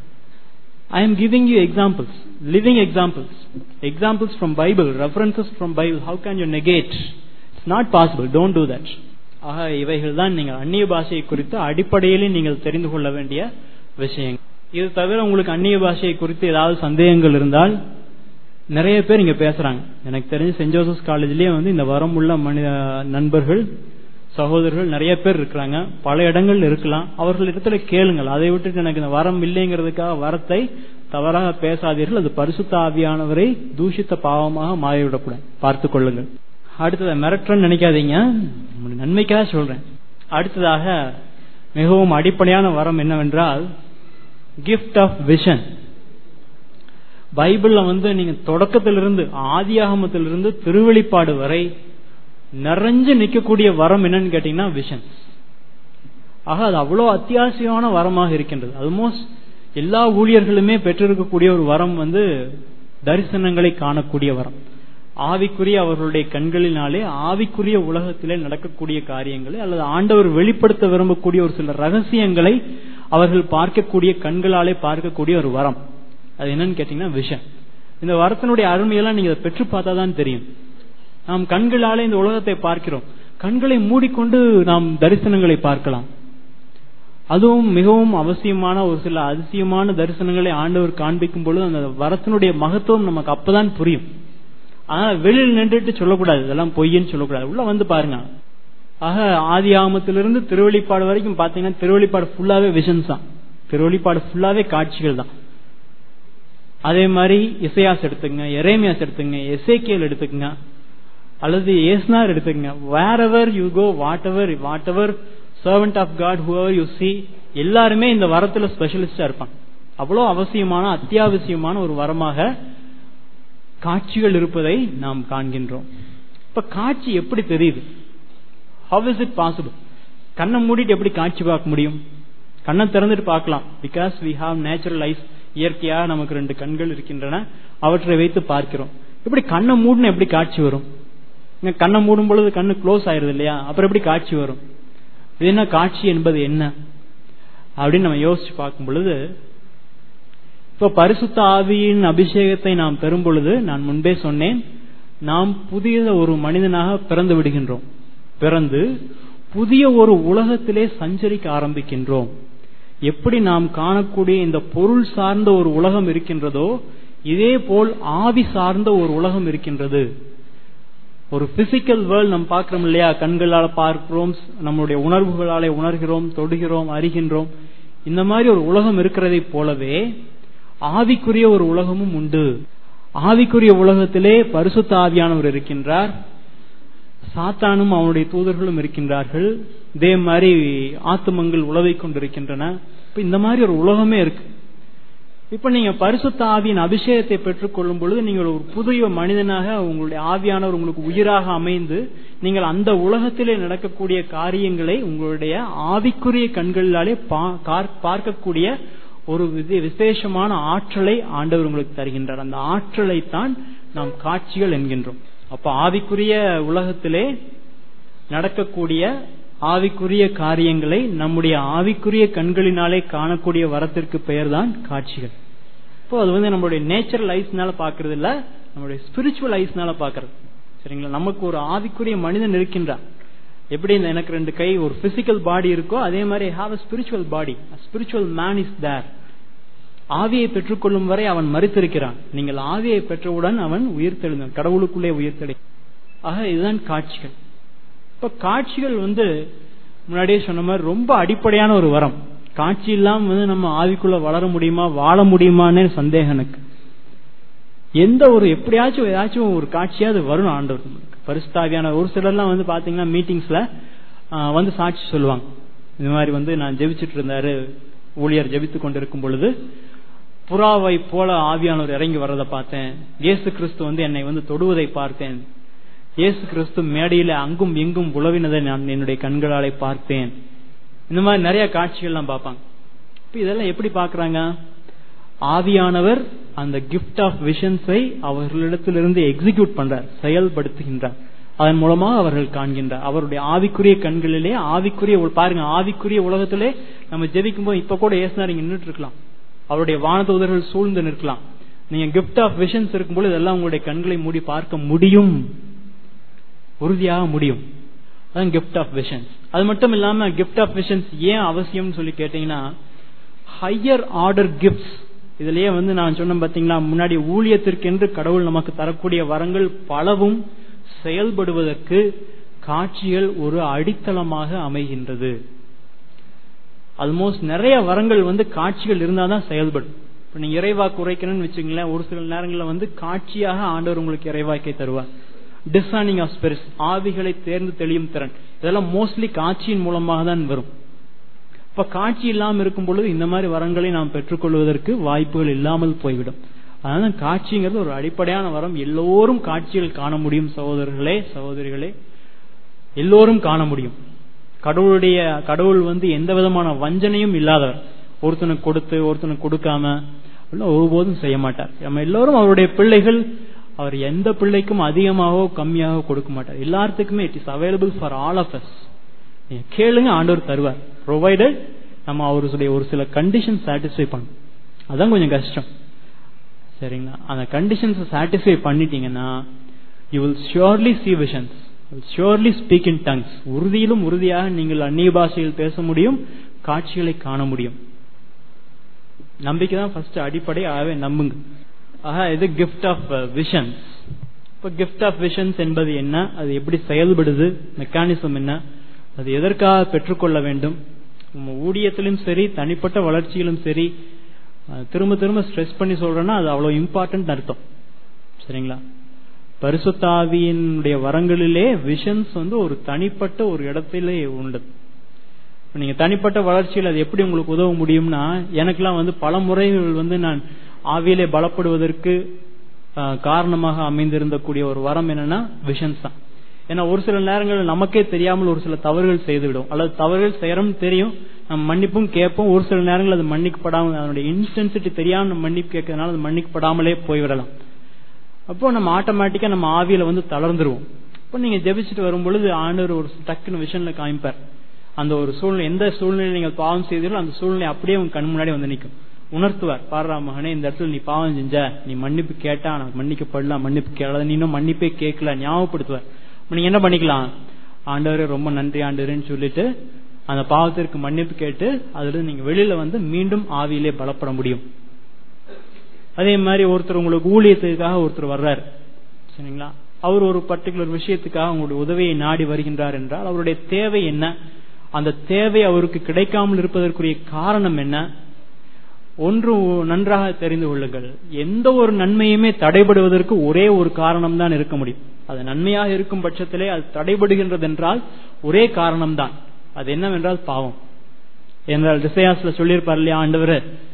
I am giving you examples, living examples, examples from Bible, references from Bible. How can you negate? It's not possible. Don't do that. ஆக இவைகள் தான் நீங்கள் அந்நிய பாஷையை குறித்து அடிப்படையில் நீங்கள் தெரிந்து கொள்ள வேண்டிய விஷயங்கள் இது தவிர உங்களுக்கு அந்நிய பாஷையை குறித்து ஏதாவது சந்தேகங்கள் இருந்தால் நிறைய பேர் இங்க பேசுறாங்க எனக்கு தெரிஞ்சு சென்ட் ஜோசப் காலேஜ்லயே வந்து இந்த வரம் உள்ள மனித நண்பர்கள் சகோதரர்கள் நிறைய பேர் இருக்கிறாங்க பல இடங்கள் இருக்கலாம் அவர்கள் இடத்துல கேளுங்கள் அதை விட்டுட்டு எனக்கு இந்த வரம் இல்லைங்கிறதுக்காக வரத்தை தவறாக பேசாதீர்கள் அது பரிசுத்த ஆவியானவரை தூஷித்த பாவமாக மாறிவிடக்கூடாது பார்த்து கொள்ளுங்கள் அடுத்தது மிரட்டுறன்னு நினைக்காதீங்க நன்மைக்காக சொல்றேன் அடுத்ததாக மிகவும் அடிப்படையான வரம் என்னவென்றால் கிஃப்ட் ஆஃப் விஷன் பைபிள்ல வந்து நீங்க தொடக்கத்திலிருந்து ஆதியாகமத்திலிருந்து திருவெளிப்பாடு வரை நிறைஞ்சு நிற்கக்கூடிய வரம் என்னன்னு கேட்டீங்கன்னா விஷன்ஸ் ஆக அது அவ்வளவு அத்தியாவசியமான வரமாக இருக்கின்றது ஆல்மோஸ்ட் எல்லா ஊழியர்களுமே பெற்றிருக்கக்கூடிய ஒரு வரம் வந்து தரிசனங்களை காணக்கூடிய வரம் ஆவிக்குரிய அவர்களுடைய கண்களினாலே ஆவிக்குரிய உலகத்திலே நடக்கக்கூடிய காரியங்களை அல்லது ஆண்டவர் வெளிப்படுத்த விரும்பக்கூடிய ஒரு சில ரகசியங்களை அவர்கள் பார்க்கக்கூடிய கண்களாலே பார்க்கக்கூடிய ஒரு வரம் அது என்னன்னு கேட்டீங்கன்னா விஷன் இந்த வரத்தினுடைய அருமையெல்லாம் நீங்க பெற்று பார்த்தா தான் தெரியும் நாம் கண்களாலே இந்த உலகத்தை பார்க்கிறோம் கண்களை மூடிக்கொண்டு நாம் தரிசனங்களை பார்க்கலாம் அதுவும் மிகவும் அவசியமான ஒரு சில அதிசயமான தரிசனங்களை ஆண்டவர் காண்பிக்கும் பொழுது அந்த வரத்தினுடைய மகத்துவம் நமக்கு அப்பதான் புரியும் ஆனா வெளியில் நின்றுட்டு சொல்லக்கூடாது இதெல்லாம் பொய்ன்னு சொல்லக்கூடாது உள்ள வந்து பாருங்க ஆக ஆதி ஆமத்திலிருந்து திருவெளிப்பாடு வரைக்கும் பாத்தீங்கன்னா திருவெளிப்பாடு ஃபுல்லாவே விஷன்ஸ் தான் திருவெளிப்பாடு ஃபுல்லாவே காட்சிகள் தான் அதே மாதிரி இசையாஸ் எடுத்துங்க எரேமியாஸ் எடுத்துங்க எஸ்ஏகேல் எடுத்துக்கங்க அல்லது ஏஸ்னார் எடுத்துக்கங்க wherever you go whatever whatever servant of God whoever you see எல்லாருமே இந்த வரத்துல ஸ்பெஷலிஸ்டா இருப்பாங்க அவ்வளவு அவசியமான அத்தியாவசியமான ஒரு வரமாக காட்சிகள் இருப்பதை நாம் காண்கின்றோம் இப்ப காட்சி எப்படி தெரியுது ஹவ் இஸ் இட் பாசிபிள் கண்ணை மூடிட்டு எப்படி காட்சி பார்க்க முடியும் கண்ணை திறந்துட்டு பார்க்கலாம் because we have natural eyes இயற்கையா நமக்கு ரெண்டு கண்கள் இருக்கின்றன அவற்றை வைத்து பார்க்கிறோம் இப்படி கண்ணை மூடின எப்படி காட்சி வரும் இங்க கண்ணை மூடும் பொழுது கண்ணு க்ளோஸ் ஆயிருது இல்லையா அப்புறம் எப்படி காட்சி வரும் இது என்ன காட்சி என்பது என்ன அப்படின்னு நம்ம யோசிச்சு பார்க்கும் பொழுது இப்ப பரிசுத்த ஆவியின் அபிஷேகத்தை நாம் பெறும் பொழுது நான் முன்பே சொன்னேன் நாம் புதிய ஒரு மனிதனாக பிறந்து விடுகின்றோம் பிறந்து புதிய ஒரு உலகத்திலே சஞ்சரிக்க ஆரம்பிக்கின்றோம் எப்படி நாம் காணக்கூடிய இந்த பொருள் சார்ந்த ஒரு உலகம் இருக்கின்றதோ இதே போல் ஆவி சார்ந்த ஒரு உலகம் இருக்கின்றது ஒரு பிசிக்கல் வேர்ல்ட் நம்ம பார்க்கிறோம் இல்லையா கண்களால பார்க்கிறோம் நம்மளுடைய உணர்வுகளாலே உணர்கிறோம் தொடுகிறோம் அறிகின்றோம் இந்த மாதிரி ஒரு உலகம் இருக்கிறதை போலவே ஆவிக்குரிய ஒரு உலகமும் உண்டு ஆவிக்குரிய உலகத்திலே பரிசுத்த ஆவியானவர் இருக்கின்றார் சாத்தானும் அவனுடைய தூதர்களும் இருக்கின்றார்கள் இதே மாதிரி ஆத்துமங்கள் உழவை கொண்டிருக்கின்றன இப்ப இந்த மாதிரி ஒரு உலகமே இருக்கு இப்ப நீங்க பரிசுத்த ஆவியின் அபிஷேகத்தை பெற்றுக் கொள்ளும் பொழுது நீங்கள் ஒரு புதிய மனிதனாக உங்களுடைய ஆவியானவர் உங்களுக்கு உயிராக அமைந்து நீங்கள் அந்த உலகத்திலே நடக்கக்கூடிய காரியங்களை உங்களுடைய ஆவிக்குரிய கண்களாலே பார்க்கக்கூடிய ஒரு விசேஷமான ஆற்றலை ஆண்டவர் உங்களுக்கு தருகின்றார் அந்த ஆற்றலை தான் நாம் காட்சிகள் என்கின்றோம் அப்ப ஆவிக்குரிய உலகத்திலே நடக்கக்கூடிய ஆவிக்குரிய காரியங்களை நம்முடைய ஆவிக்குரிய கண்களினாலே காணக்கூடிய வரத்திற்கு பெயர்தான் காட்சிகள் இப்போ அது வந்து நம்மளுடைய நேச்சுரல் ஐஸ்னால பாக்குறது இல்ல நம்மளுடைய ஸ்பிரிச்சுவல் ஐஸ்னால பாக்குறது சரிங்களா நமக்கு ஒரு ஆவிக்குரிய மனிதன் இருக்கின்றார் எப்படி எனக்கு ரெண்டு கை ஒரு பிசிக்கல் பாடி இருக்கோ அதே மாதிரி have a spiritual body spiritual man is there ஆவியை பெற்றுக்கொள்ளும் வரை அவன் மறித்திருக்கிறான் நீங்கள் ஆவியை பெற்றவுடன் அவன் உயிர்த்தெழுந்தான் கடவுளுக்குள்ளே உயிர்த்தெழு ஆக இதுதான் காட்சிகள் இப்ப காட்சிகள் வந்து முன்னாடியே சொன்ன மாதிரி ரொம்ப அடிப்படையான ஒரு வரம் காட்சி இல்லாம வந்து நம்ம ஆவிக்குள்ள வளர முடியுமா வாழ முடியுமான்னு சந்தேகம் எனக்கு எந்த ஒரு எப்படியாச்சும் ஏதாச்சும் ஒரு காட்சியாவது வரும் ஆண்டவர் பரிசுத்தாவியான ஒரு சிலர்லாம் வந்து பாத்தீங்கன்னா மீட்டிங்ஸ்ல வந்து சாட்சி சொல்லுவாங்க இந்த மாதிரி வந்து நான் ஜெபிச்சுட்டு இருந்தாரு ஊழியர் ஜெபித்து கொண்டிருக்கும் பொழுது புறாவை போல ஆவியானவர் இறங்கி வர்றதை பார்த்தேன் இயேசு கிறிஸ்து வந்து என்னை வந்து தொடுவதை பார்த்தேன் இயேசு கிறிஸ்து மேடையில அங்கும் எங்கும் உழவினதை நான் என்னுடைய கண்களாலே பார்த்தேன் இந்த மாதிரி நிறைய காட்சிகள்லாம் பார்ப்பாங்க இப்ப இதெல்லாம் எப்படி பாக்குறாங்க ஆவியானவர் அந்த கிஃப்ட் ஆஃப் விஷன்ஸை அவர்களிடத்திலிருந்து எக்ஸிக்யூட் பண்றார் செயல்படுத்துகின்றார் அதன் மூலமாக அவர்கள் காண்கின்றார் அவருடைய ஆவிக்குரிய கண்களிலே ஆவிக்குரிய பாருங்க ஆவிக்குரிய உலகத்திலே நம்ம ஜெபிக்கும் போது இப்ப கூட ஏசினார் இங்க நின்றுட்டு இருக்கலாம் அவருடைய வானதூதர்கள் சூழ்ந்து நிற்கலாம் நீங்க கிஃப்ட் ஆஃப் விஷன்ஸ் இருக்கும்போது இதெல்லாம் உங்களுடைய கண்களை மூடி பார்க்க முடியும் உறுதியாக முடியும் அதான் கிஃப்ட் ஆஃப் விஷன்ஸ் அது மட்டும் இல்லாம கிஃப்ட் ஆஃப் விஷன்ஸ் ஏன் அவசியம்னு சொல்லி கேட்டீங்கன்னா ஹையர் ஆர்டர் கிஃப்ட்ஸ் இதுலயே வந்து நான் சொன்னேன் பாத்தீங்களா முன்னாடி ஊழியத்திற்கென்று கடவுள் நமக்கு தரக்கூடிய வரங்கள் பலவும் செயல்படுவதற்கு காட்சிகள் ஒரு அடித்தளமாக அமைகின்றது ஆல்மோஸ்ட் நிறைய வரங்கள் வந்து காட்சிகள் இருந்தாதான் செயல்படும் இப்ப நீங்க இறைவாக்கு உரைக்கணும்னு வச்சுங்களேன் ஒரு சில நேரங்களில் வந்து காட்சியாக ஆண்டவர் உங்களுக்கு இறைவாக்கை தருவார் டிசானிங் ஆஃப் ஸ்பிரிட்ஸ் ஆவிகளை தேர்ந்து தெளியும் திறன் இதெல்லாம் மோஸ்ட்லி காட்சியின் மூலமாக தான் வரும் இப்ப காட்சி இல்லாமல் இருக்கும் பொழுது இந்த மாதிரி வரங்களை நாம் பெற்றுக்கொள்வதற்கு வாய்ப்புகள் இல்லாமல் போய்விடும் அதனால காட்சிங்கிறது ஒரு அடிப்படையான வரம் எல்லோரும் காட்சிகள் காண முடியும் சகோதரர்களே சகோதரிகளே எல்லோரும் காண முடியும் கடவுளுடைய கடவுள் வந்து எந்த விதமான வஞ்சனையும் இல்லாதவர் ஒருத்தனுக்கு கொடுத்து ஒருத்தனுக்கு கொடுக்காம ஒருபோதும் செய்ய மாட்டார் நம்ம எல்லோரும் அவருடைய பிள்ளைகள் அவர் எந்த பிள்ளைக்கும் அதிகமாகவோ கம்மியாகவோ கொடுக்க மாட்டார் எல்லாத்துக்குமே it is available for all of us நீங்க கேளுங்க ஆண்டவர் தருவார் ப்ரொவைடட் நம்ம அவருடைய ஒரு சில கண்டிஷன் சாட்டிஸ்ஃபை பண்ணும் அதான் கொஞ்சம் கஷ்டம் சரிங்களா அந்த கண்டிஷன்ஸ் சாட்டிஸ்ஃபை பண்ணிட்டீங்கன்னா you will surely see visions surely speak in tongues உறுதியிலும் உறுதியாக நீங்கள் அந்நிய பாஷையில் பேச முடியும் காட்சிகளை காண முடியும் நம்பிக்கை தான் ஃபர்ஸ்ட் அடிப்படை ஆகவே நம்புங்க ஆக இது கிஃப்ட் ஆஃப் விஷன்ஸ் இப்ப கிஃப்ட் ஆஃப் விஷன்ஸ் என்பது என்ன அது எப்படி செயல்படுது மெக்கானிசம் என்ன அது எதற்காக பெற்றுக்கொள்ள வேண்டும் நம்ம ஊழியத்திலும் சரி தனிப்பட்ட வளர்ச்சியிலும் சரி திரும்ப திரும்ப ஸ்ட்ரெஸ் பண்ணி சொல்றேன்னா அது அவ்வளவு இம்பார்ட்டன்ட் அர்த்தம் சரிங்களா பரிசுத்தாவியினுடைய வரங்களிலே விஷன்ஸ் வந்து ஒரு தனிப்பட்ட ஒரு இடத்திலே உண்டு நீங்க தனிப்பட்ட வளர்ச்சியில் அது எப்படி உங்களுக்கு உதவ முடியும்னா எனக்கெல்லாம் வந்து பல முறைகள் வந்து நான் ஆவியிலே பலப்படுவதற்கு காரணமாக அமைந்திருந்த கூடிய ஒரு வரம் என்னன்னா விஷன்ஸ் தான் ஏன்னா ஒரு சில நேரங்களில் நமக்கே தெரியாமல் ஒரு சில தவறுகள் செய்துவிடும் அல்லது தவறுகள் செய்யறோம் தெரியும் நம்ம மன்னிப்பும் கேட்போம் ஒரு சில நேரங்கள் அது மன்னிக்கப்படாமல் அதனுடைய இன்டென்சிட்டி தெரியாம நம்ம மன்னிப்பு கேட்கறதுனால அது மன்னிக்கப்படாமலே போய்விடலாம் அப்போ நம்ம ஆட்டோமேட்டிக்கா நம்ம ஆவியில வந்து தளர்ந்துருவோம் இப்போ நீங்க ஜெபிச்சுட்டு வரும் பொழுது ஆண்டவர் ஒரு டக்குன்னு விஷன்ல காமிப்பார் அந்த ஒரு சூழ்நிலை எந்த சூழ்நிலை நீங்கள் பாவம் செய்தீர்களோ அந்த சூழ்நிலை அப்படியே உங்க கண் முன்னாடி வந்து நிற்கும் உணர்த்துவார் பாரா மகனே இந்த இடத்துல நீ பாவம் செஞ்ச நீ மன்னிப்பு கேட்டா நான் மன்னிக்கப்படலாம் மன்னிப்பு கேளாத நீ இன்னும் மன்னிப்பே கேட்கல ஞாபகப்படுத்துவார் நீங்க என்ன பண்ணிக்கலாம் ஆண்டவரே ரொம்ப நன்றி ஆண்டவரேன்னு சொல்லிட்டு அந்த பாவத்திற்கு மன்னிப்பு கேட்டு அதுல நீங்க வெளியில வந்து மீண்டும் ஆவியிலே பலப்பட முடியும் அதே மாதிரி ஒருத்தர் உங்களுக்கு ஊழியத்துக்காக ஒருத்தர் வர்றாரு சரிங்களா அவர் ஒரு பர்டிகுலர் விஷயத்துக்காக உங்களுடைய உதவியை நாடி வருகின்றார் என்றால் அவருடைய தேவை என்ன அந்த தேவை அவருக்கு கிடைக்காமல் இருப்பதற்குரிய காரணம் என்ன ஒன்று நன்றாக தெரிந்து கொள்ளுங்கள் எந்த ஒரு நன்மையுமே தடைபடுவதற்கு ஒரே ஒரு காரணம் தான் இருக்க முடியும் அது நன்மையாக இருக்கும் பட்சத்திலே அது தடைபடுகின்றது என்றால் ஒரே காரணம்தான் அது என்னவென்றால் பாவம் என்றால் திசையாசில சொல்லியிருப்பார் இல்லையா ஆண்டவர்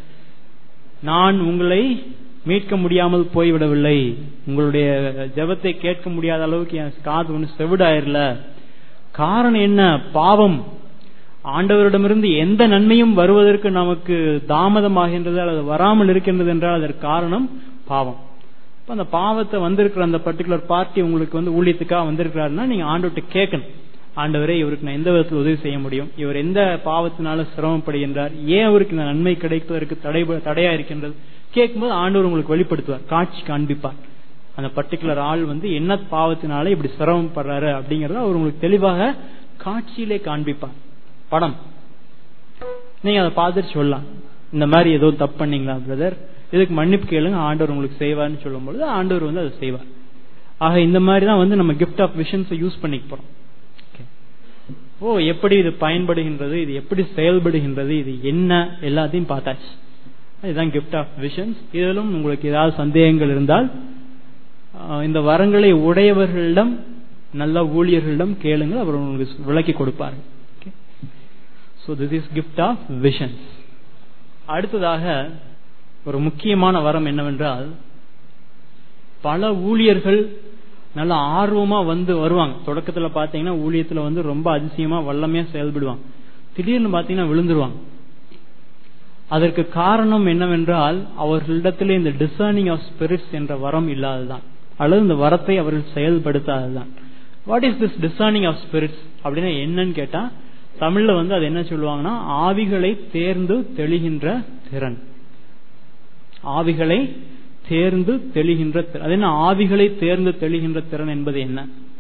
நான் உங்களை மீட்க முடியாமல் போய்விடவில்லை உங்களுடைய ஜபத்தை கேட்க முடியாத அளவுக்கு என் காது ஒன்று செவிடாயிரல காரணம் என்ன பாவம் ஆண்டவரிடமிருந்து எந்த நன்மையும் வருவதற்கு நமக்கு தாமதமாகின்றது அல்லது வராமல் இருக்கின்றது என்றால் அதற்கு காரணம் பாவம் அந்த பாவத்தை வந்திருக்கிற அந்த பர்டிகுலர் பார்ட்டி உங்களுக்கு வந்து ஊழியத்துக்காக வந்திருக்கிறாருன்னா நீங்க ஆண்டவர்கிட்ட கேட்கணும் ஆண்டவரே இவருக்கு நான் எந்த விதத்தில் உதவி செய்ய முடியும் இவர் எந்த பாவத்தினால சிரமப்படுகின்றார் ஏன் அவருக்கு இந்த நன்மை கிடைப்பதற்கு தடை தடையா இருக்கின்றது கேட்கும்போது ஆண்டவர் உங்களுக்கு வெளிப்படுத்துவார் காட்சி காண்பிப்பார் அந்த பர்டிகுலர் ஆள் வந்து என்ன பாவத்தினால இப்படி சிரமப்படுறாரு அப்படிங்கறத அவர் உங்களுக்கு தெளிவாக காட்சியிலே காண்பிப்பார் படம் நீங்க அதை பார்த்துட்டு சொல்லலாம் இந்த மாதிரி ஏதோ தப்பு பண்ணீங்களா பிரதர் இதுக்கு மன்னிப்பு கேளுங்க ஆண்டவர் உங்களுக்கு செய்வார்னு சொல்லும் பொழுது ஆண்டவர் வந்து அதை செய்வார் ஆக இந்த மாதிரி தான் வந்து நம்ம கிஃப்ட் ஆஃப் விஷன்ஸ் யூஸ் பண்ணிக்க போறோம் ஓ எப்படி இது பயன்படுகின்றது இது எப்படி செயல்படுகின்றது இது என்ன எல்லாத்தையும் பார்த்தாச்சு இதுதான் கிஃப்ட் ஆஃப் விஷன்ஸ் இதிலும் உங்களுக்கு ஏதாவது சந்தேகங்கள் இருந்தால் இந்த வரங்களை உடையவர்களிடம் நல்ல ஊழியர்களிடம் கேளுங்கள் அவர் உங்களுக்கு விளக்கி கொடுப்பார் so this is gift of visions அடுத்ததாக ஒரு முக்கியமான வரம் என்னவென்றால் பல ஊழியர்கள் நல்ல ஆர்வமா வந்து வருவாங்க தொடக்கத்துல பாத்தீங்கன்னா ஊழியத்துல வந்து ரொம்ப அதிசயமா வல்லமையா செயல்படுவாங்க திடீர்னு பாத்தீங்கன்னா விழுந்துருவாங்க அதற்கு காரணம் என்னவென்றால் அவர்களிடத்திலே இந்த டிசர்னிங் ஆஃப் ஸ்பிரிட்ஸ் என்ற வரம் இல்லாததுதான் அல்லது இந்த வரத்தை அவர்கள் செயல்படுத்தாததுதான் what is this discerning of spirits அப்படின்னா என்னன்னு கேட்டா தமிழ்ல வந்து அது என்ன சொல்லுவாங்கன்னா ஆவிகளை தேர்ந்து தெளிகின்ற திறன் ஆவிகளை தேர்ந்து தெளிகின்ற திறன் அது என்ன ஆவிகளை தேர்ந்து தெளிகின்ற திறன் என்பது என்ன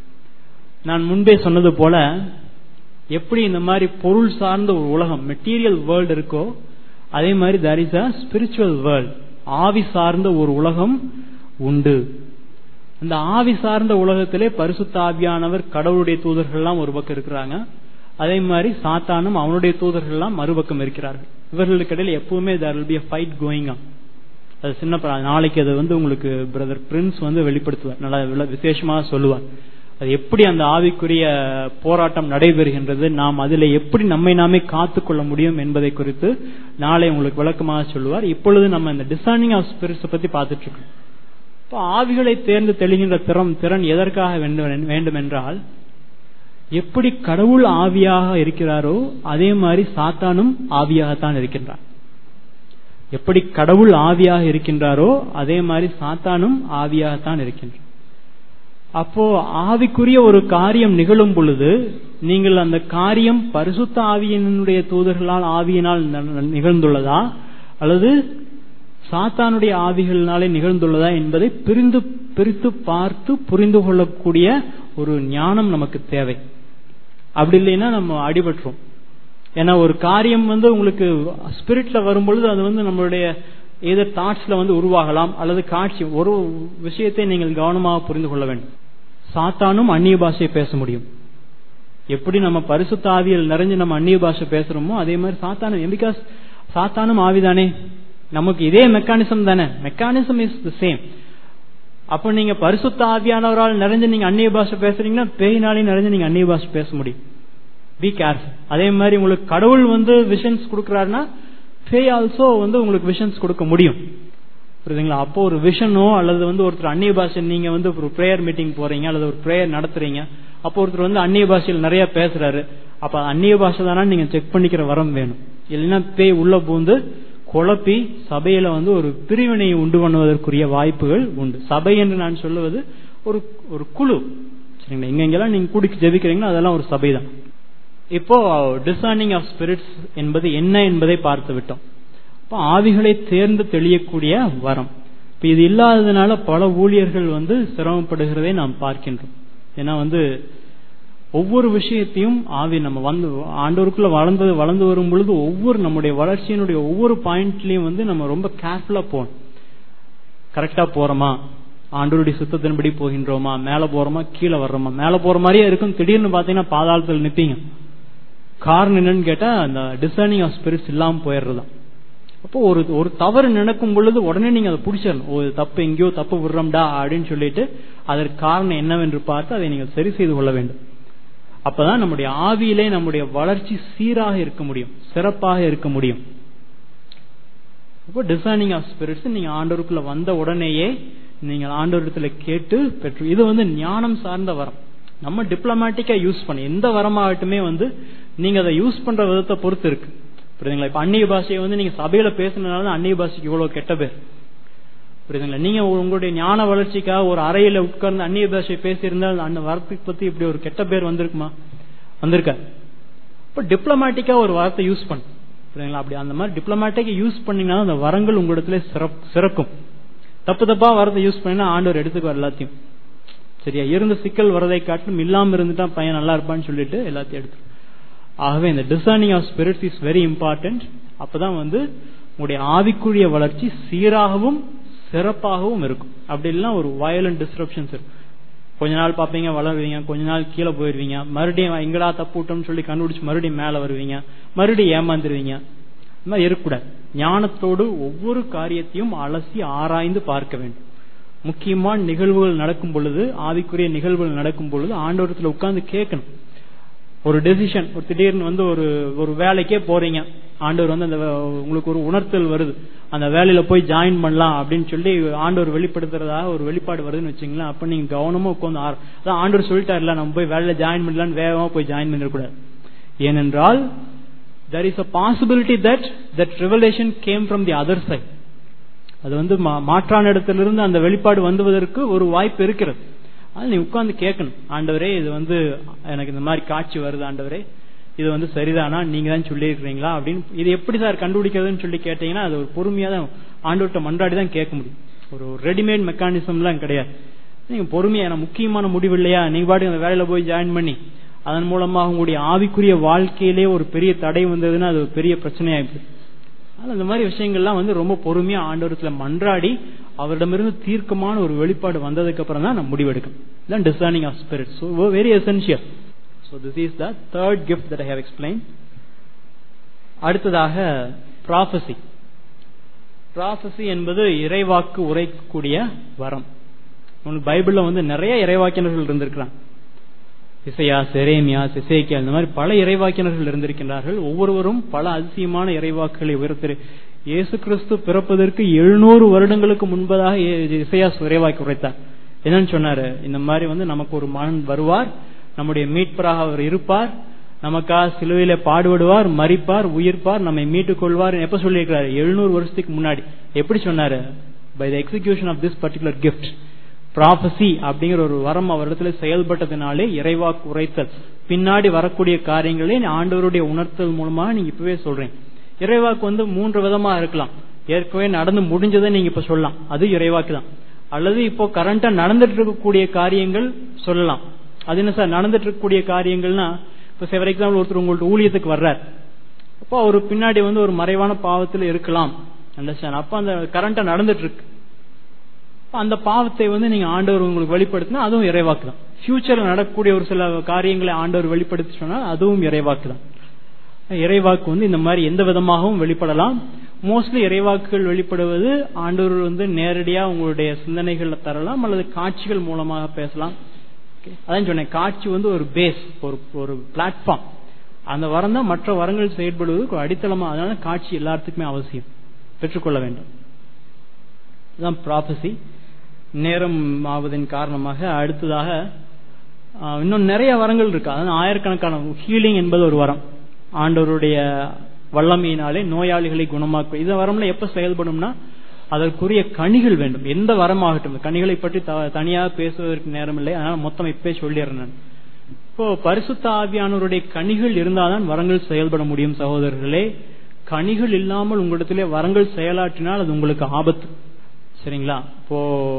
நான் முன்பே சொன்னது போல எப்படி இந்த மாதிரி பொருள் சார்ந்த ஒரு உலகம் மெட்டீரியல் வேர்ல்டு இருக்கோ அதே மாதிரி there is a spiritual world ஆவி சார்ந்த ஒரு உலகம் உண்டு அந்த ஆவி சார்ந்த உலகத்திலே பரிசுத்த ஆவியானவர் கடவுளுடைய தூதர்கள்லாம் ஒரு பக்கம் இருக்கிறாங்க அதே மாதிரி சாத்தானும் அவனுடைய தூதர்கள்லாம் மறுபக்கம் இருக்கிறார்கள் இவர்களுக்கு இடையில எப்பவுமே there will be fight going on அது சின்ன நாளைக்கு அது வந்து உங்களுக்கு பிரதர் பிரின்ஸ் வந்து வெளிப்படுத்துவார் நல்லா விசேஷமாக சொல்லுவார் அது எப்படி அந்த ஆவிக்குரிய போராட்டம் நடைபெறுகின்றது நாம் அதில் எப்படி நம்மை நாமே காத்துக்கொள்ள முடியும் என்பதை குறித்து நாளை உங்களுக்கு விளக்கமாக சொல்லுவார் இப்பொழுது நம்ம இந்த டிசைனிங் ஆஃப் ஸ்பிரிட்ஸ் பத்தி பார்த்துட்டு இருக்கோம் இப்போ ஆவிகளை தேர்ந்து தெளிகின்ற திறம் திறன் எதற்காக வேண்டும் என்றால் எப்படி கடவுள் ஆவியாக இருக்கிறாரோ அதே மாதிரி சாத்தானும் ஆவியாகத்தான் இருக்கின்றார் எப்படி கடவுள் ஆவியாக இருக்கின்றாரோ அதே மாதிரி சாத்தானும் ஆவியாகத்தான் இருக்கின்றார் அப்போ ஆவிக்குரிய ஒரு காரியம் நிகழும் பொழுது நீங்கள் அந்த காரியம் பரிசுத்த ஆவியினுடைய தூதர்களால் ஆவியினால் நிகழ்ந்துள்ளதா அல்லது சாத்தானுடைய ஆவிகளினாலே நிகழ்ந்துள்ளதா என்பதை பிரிந்து பிரித்து பார்த்து புரிந்து கொள்ளக்கூடிய ஒரு ஞானம் நமக்கு தேவை அப்படி இல்லைன்னா நம்ம அடிபட்டுரும் ஏன்னா ஒரு காரியம் வந்து உங்களுக்கு ஸ்பிரிட்ல வரும்பொழுது அது வந்து நம்மளுடைய ஏதோ தாட்ஸ்ல வந்து உருவாகலாம் அல்லது காட்சி ஒரு விஷயத்தை நீங்கள் கவனமாக புரிந்து கொள்ள வேண்டும் சாத்தானும் அந்நிய பாஷையை பேச முடியும் எப்படி நம்ம பரிசுத்த ஆவியல் நிறைஞ்சு நம்ம அந்நிய பாஷை பேசுறோமோ அதே மாதிரி சாத்தானும் பிகாஸ் சாத்தானும் ஆவிதானே நமக்கு இதே மெக்கானிசம் தானே மெக்கானிசம் இஸ் த சேம் அப்ப நீங்க பரிசுத்த ஆவியானவரால் நிறைஞ்சு நீங்க அந்நிய பாஷை பேசுறீங்கன்னா பேயினாலே நிறைஞ்சு நீங்க அந்நிய பாஷை பேச முடியும் பி கேர்ஃபுல் அதே மாதிரி உங்களுக்கு கடவுள் வந்து விஷன்ஸ் கொடுக்கறாருன்னா பேய் ஆல்சோ வந்து உங்களுக்கு விஷன்ஸ் கொடுக்க முடியும் புரியுதுங்களா அப்போ ஒரு விஷனோ அல்லது வந்து ஒருத்தர் அந்நிய பாஷை நீங்க வந்து ஒரு ப்ரேயர் மீட்டிங் போறீங்க அல்லது ஒரு ப்ரேயர் நடத்துறீங்க அப்போ ஒருத்தர் வந்து அந்நிய பாஷையில் நிறைய பேசுறாரு அப்ப அந்நிய பாஷை தானா நீங்க செக் பண்ணிக்கிற வரம் வேணும் இல்லைன்னா பேய் உள்ள பூந்து குழப்பி சபையில வந்து ஒரு பிரிவினையை உண்டு பண்ணுவதற்குரிய வாய்ப்புகள் உண்டு சபை என்று நான் சொல்லுவது ஒரு ஒரு குழு சரிங்களா எங்கெங்கெல்லாம் நீங்க கூடிக்கு ஜெபிக்கிறீங்களோ அதெல்லாம் ஒரு சபை தான் இப்போ டிசர்னிங் ஆஃப் ஸ்பிரிட்ஸ் என்பது என்ன என்பதை பார்த்து விட்டோம் இப்போ ஆவிகளை தேர்ந்து தெளியக்கூடிய வரம் இப்ப இது இல்லாததுனால பல ஊழியர்கள் வந்து சிரமப்படுகிறதை நாம் பார்க்கின்றோம் ஏன்னா வந்து ஒவ்வொரு விஷயத்தையும் ஆவி நம்ம வந்து ஆண்டோருக்குள்ள வளர்ந்து வளர்ந்து வரும் பொழுது ஒவ்வொரு நம்முடைய வளர்ச்சியினுடைய ஒவ்வொரு பாயிண்ட்லயும் வந்து நம்ம ரொம்ப கேர்ஃபுல்லா போகணும் கரெக்டா போறோமா ஆண்டோருடைய சுத்தத்தின்படி போகின்றோமா மேல போறோமா கீழே வர்றோமா மேல போற மாதிரியே இருக்கும் திடீர்னு பாத்தீங்கன்னா பாதாளத்தில் நிப்பீங்க காரணம் என்னன்னு கேட்டா அந்த டிசர்னிங் ஆஃப் ஸ்பிரிட்ஸ் இல்லாம போயிடுறதுதான் அப்போ ஒரு ஒரு தவறு நடக்கும் பொழுது உடனே நீங்க அதை பிடிச்சிடணும் ஒரு தப்பு எங்கேயோ தப்பு விடுறோம்டா அப்படின்னு சொல்லிட்டு அதற்கு காரணம் என்னவென்று பார்த்து அதை நீங்கள் சரி செய்து கொள்ள வேண்டும் அப்பதான் நம்முடைய ஆவியிலே நம்முடைய வளர்ச்சி சீராக இருக்க முடியும் சிறப்பாக இருக்க முடியும் இப்போ டிசைனிங் ஆஃப் ஸ்பிரிட்ஸ் நீங்க ஆண்டோருக்குள்ள வந்த உடனேயே நீங்கள் ஆண்டோரத்துல கேட்டு பெற்று இது வந்து ஞானம் சார்ந்த வரம் நம்ம டிப்ளமேட்டிக்கா யூஸ் பண்ண எந்த வரமாகட்டுமே வந்து நீங்க அதை யூஸ் பண்ற விதத்தை பொறுத்து இருக்கு புரியுதுங்களா இப்ப அந்நிய பாஷையை வந்து நீங்க சபையில பேசினால அந்நிய பாஷைக்கு இவ்வளவு கெட்ட பேர் புரியுதுங்களா நீங்க உங்களுடைய ஞான வளர்ச்சிக்காக ஒரு அறையில உட்கார்ந்து அந்நிய பாஷை பேசியிருந்தால் அந்த வரத்துக்கு பத்தி இப்படி ஒரு கெட்ட பேர் வந்திருக்குமா வந்திருக்க இப்ப டிப்ளமேட்டிக்கா ஒரு வார்த்தை யூஸ் பண்ணு புரியுதுங்களா அப்படி அந்த மாதிரி டிப்ளமேட்டிக்கா யூஸ் பண்ணீங்கன்னா அந்த வரங்கள் உங்களிடத்துல சிறக்கும் தப்பு தப்பா வரதை யூஸ் பண்ணினா ஆண்டவர் எடுத்துக்குவார் எல்லாத்தையும் சரியா இருந்த சிக்கல் வரதை காட்டிலும் இல்லாம இருந்துட்டா பையன் நல்லா இருப்பான்னு சொல்லிட்டு எல்லாத்தையும் எடுத்து ஆகவே இந்த discerning of spirits is very important அப்பதான் வந்து உங்களுடைய ஆவிக்குரிய வளர்ச்சி சீராகவும் சிறப்பாகவும் இருக்கும் அப்படி இல்லைன்னா ஒரு வயலண்ட் டிஸ்டரப்ஷன்ஸ் இருக்கும் கொஞ்ச நாள் பார்ப்பீங்க வளருவீங்க கொஞ்ச நாள் கீழே போயிருவீங்க மறுபடியும் எங்கடா தப்பு விட்டோம்னு சொல்லி கண்டுபிடிச்சு மறுபடியும் மேல வருவீங்க மறுபடியும் ஏமாந்துருவீங்க இந்த மாதிரி இருக்கக்கூடாது ஞானத்தோடு ஒவ்வொரு காரியத்தையும் அலசி ஆராய்ந்து பார்க்க வேண்டும் முக்கியமான நிகழ்வுகள் நடக்கும் பொழுது ஆவிக்குரிய நிகழ்வுகள் நடக்கும் பொழுது ஆண்டோரத்துல உட்கார்ந்து கேட்கணும் ஒரு டெசிஷன் ஒரு திடீர்னு வந்து ஒரு ஒரு வேலைக்கே போறீங்க ஆண்டவர் வந்து அந்த உங்களுக்கு ஒரு உணர்த்தல் வருது அந்த வேலையில போய் ஜாயின் பண்ணலாம் அப்படின்னு சொல்லி ஆண்டவர் வெளிப்படுத்துறதாக ஒரு வெளிப்பாடு வருதுன்னு வச்சுங்களேன் அப்ப நீங்க கவனமா உட்காந்து அதான் ஆண்டவர் சொல்லிட்டாருல நம்ம போய் வேலையில ஜாயின் பண்ணலான்னு வேகமா போய் ஜாயின் பண்ணிடக்கூடாது ஏனென்றால் there is a possibility that that revelation came from the other side அது வந்து மாற்றான இடத்திலிருந்து அந்த வெளிப்பாடு வந்துவதற்கு ஒரு வாய்ப்பு இருக்கிறது அது நீ உட்கார்ந்து கேட்கணும் ஆண்டவரே இது வந்து எனக்கு இந்த மாதிரி காட்சி வருது ஆண்டவரே இது வந்து சரிதானா நீங்க தான் சொல்லியிருக்கிறீங்களா அப்படின்னு இது எப்படி சார் கண்டுபிடிக்கிறதுன்னு சொல்லி கேட்டீங்கன்னா அது ஒரு பொறுமையா தான் ஆண்டவர்கிட்ட மன்றாடி தான் கேட்க முடியும் ஒரு ரெடிமேட் மெக்கானிசம்லாம் கிடையாது நீங்க பொறுமையா முக்கியமான முடிவு இல்லையா நீங்க பாட்டு அந்த வேலையில போய் ஜாயின் பண்ணி அதன் மூலமாக உங்களுடைய ஆவிக்குரிய வாழ்க்கையிலே ஒரு பெரிய தடை வந்ததுன்னா அது ஒரு பெரிய பிரச்சனையாயிடுது அதனால இந்த மாதிரி விஷயங்கள்லாம் வந்து ரொம்ப பொறுமையா ஆண்டவரத்துல மன்றாடி அவரிடமிருந்து தீர்க்கமான ஒரு வெளிப்பாடு வந்ததுக்கு அப்புறம் தான் நம்ம முடிவெடுக்கணும் இதான் discerning of spirit so very essential so this is the third gift that I have explain அடுத்ததாக ப்ராஃபசி ப்ராஃபசி என்பது இறைவாக்கு உரைக்கக்கூடிய வரம் உங்களுக்கு பைபிள்ல வந்து நிறைய இறைவாக்கினர்கள் இருந்திருக்கிறாங்க இசையா செரேமியா சிசேக்கியா இந்த மாதிரி பல இறைவாக்கினர்கள் இருந்திருக்கின்றார்கள் ஒவ்வொருவரும் பல அதிசயமான இறைவாக்குகளை உயர்த்தி இயேசு கிறிஸ்து பிறப்பதற்கு எழுநூறு வருடங்களுக்கு முன்பதாக இசையா இறைவாக்கி உரைத்தார் என்னன்னு சொன்னாரு இந்த மாதிரி வந்து நமக்கு ஒரு மகன் வருவார் நம்முடைய மீட்பராக அவர் இருப்பார் நமக்காக சிலுவையில பாடுபடுவார் மறிப்பார் உயிர்ப்பார் நம்மை மீட்டுக் கொள்வார் எப்ப சொல்லியிருக்கிறார் எழுநூறு வருஷத்துக்கு முன்னாடி எப்படி சொன்னாரு by the execution of this particular gift prophecy அப்படிங்கிற ஒரு வரம் அவரிடத்துல செயல்பட்டதுனாலே இறைவாக்கு உரைத்தல் பின்னாடி வரக்கூடிய காரியங்களே ஆண்டவருடைய உணர்த்தல் மூலமா நீங்க இப்பவே சொல்றேன் இறைவாக்கு வந்து மூன்று விதமா இருக்கலாம் ஏற்கனவே நடந்து முடிஞ்சதை நீங்க இப்ப சொல்லலாம் அது இறைவாக்கு தான் அல்லது இப்போ கரண்டா நடந்துட்டு இருக்கக்கூடிய காரியங்கள் சொல்லலாம் அது என்ன சார் நடந்துட்டு இருக்கக்கூடிய காரியங்கள்னா இப்ப ஃபார் எக்ஸாம்பிள் ஒருத்தர் உங்கள்ட்ட ஊழியத்துக்கு வர்றார் அப்போ அவர் பின்னாடி வந்து ஒரு மறைவான பாவத்தில் இருக்கலாம் அண்டர்ஸ்டாண்ட் அப்ப அந்த கரண்டா நடந்துட்டு இருக்கு அந்த பாவத்தை வந்து நீங்க ஆண்டவர் உங்களுக்கு வெளிப்படுத்தினா அதுவும் இறைவாக்கு தான் ஃபியூச்சர்ல நடக்கக்கூடிய ஒரு சில காரியங்களை ஆண்டவர் வெளிப்படுத்தி சொன்னால் அதுவும் இறைவாக்கு தான் இறைவாக்கு வந்து இந்த மாதிரி எந்த விதமாகவும் வெளிப்படலாம் மோஸ்ட்லி இறைவாக்குகள் வெளிப்படுவது ஆண்டவர் வந்து நேரடியா உங்களுடைய சிந்தனைகள்ல தரலாம் அல்லது காட்சிகள் மூலமாக பேசலாம் அதான் சொன்னேன் காட்சி வந்து ஒரு பேஸ் ஒரு ஒரு பிளாட்ஃபார்ம் அந்த வரம் தான் மற்ற வரங்கள் செயல்படுவதற்கு ஒரு அடித்தளமா அதனால காட்சி எல்லாத்துக்குமே அவசியம் பெற்றுக்கொள்ள வேண்டும் இதுதான் ப்ராபசி நேரம் ஆவதன் காரணமாக அடுத்ததாக ஆஹ் இன்னும் நிறைய வரங்கள் இருக்கு அதாவது ஆயிரக்கணக்கான ஹீலிங் என்பது ஒரு வரம் ஆண்டவருடைய வல்லமையினாலே நோயாளிகளை குணமாக்கும் இந்த வரம்ல எப்ப செயல்படும்னா அதற்குரிய கனிகள் வேண்டும் எந்த வரமாகட்டும் கனிகளை பற்றி த- தனியாக பேசுவதற்கு நேரம் இல்லை அதனால மொத்தம் இப்பே சொல்லிடுறேன் நான் இப்போ பரிசுத்த ஆவியானவருடைய கனிகள் இருந்தால்தான் வரங்கள் செயல்பட முடியும் சகோதரர்களே கனிகள் இல்லாமல் உங்களிடத்திலே வரங்கள் செயலாற்றினால் அது உங்களுக்கு ஆபத்து சரிங்களா இப்போ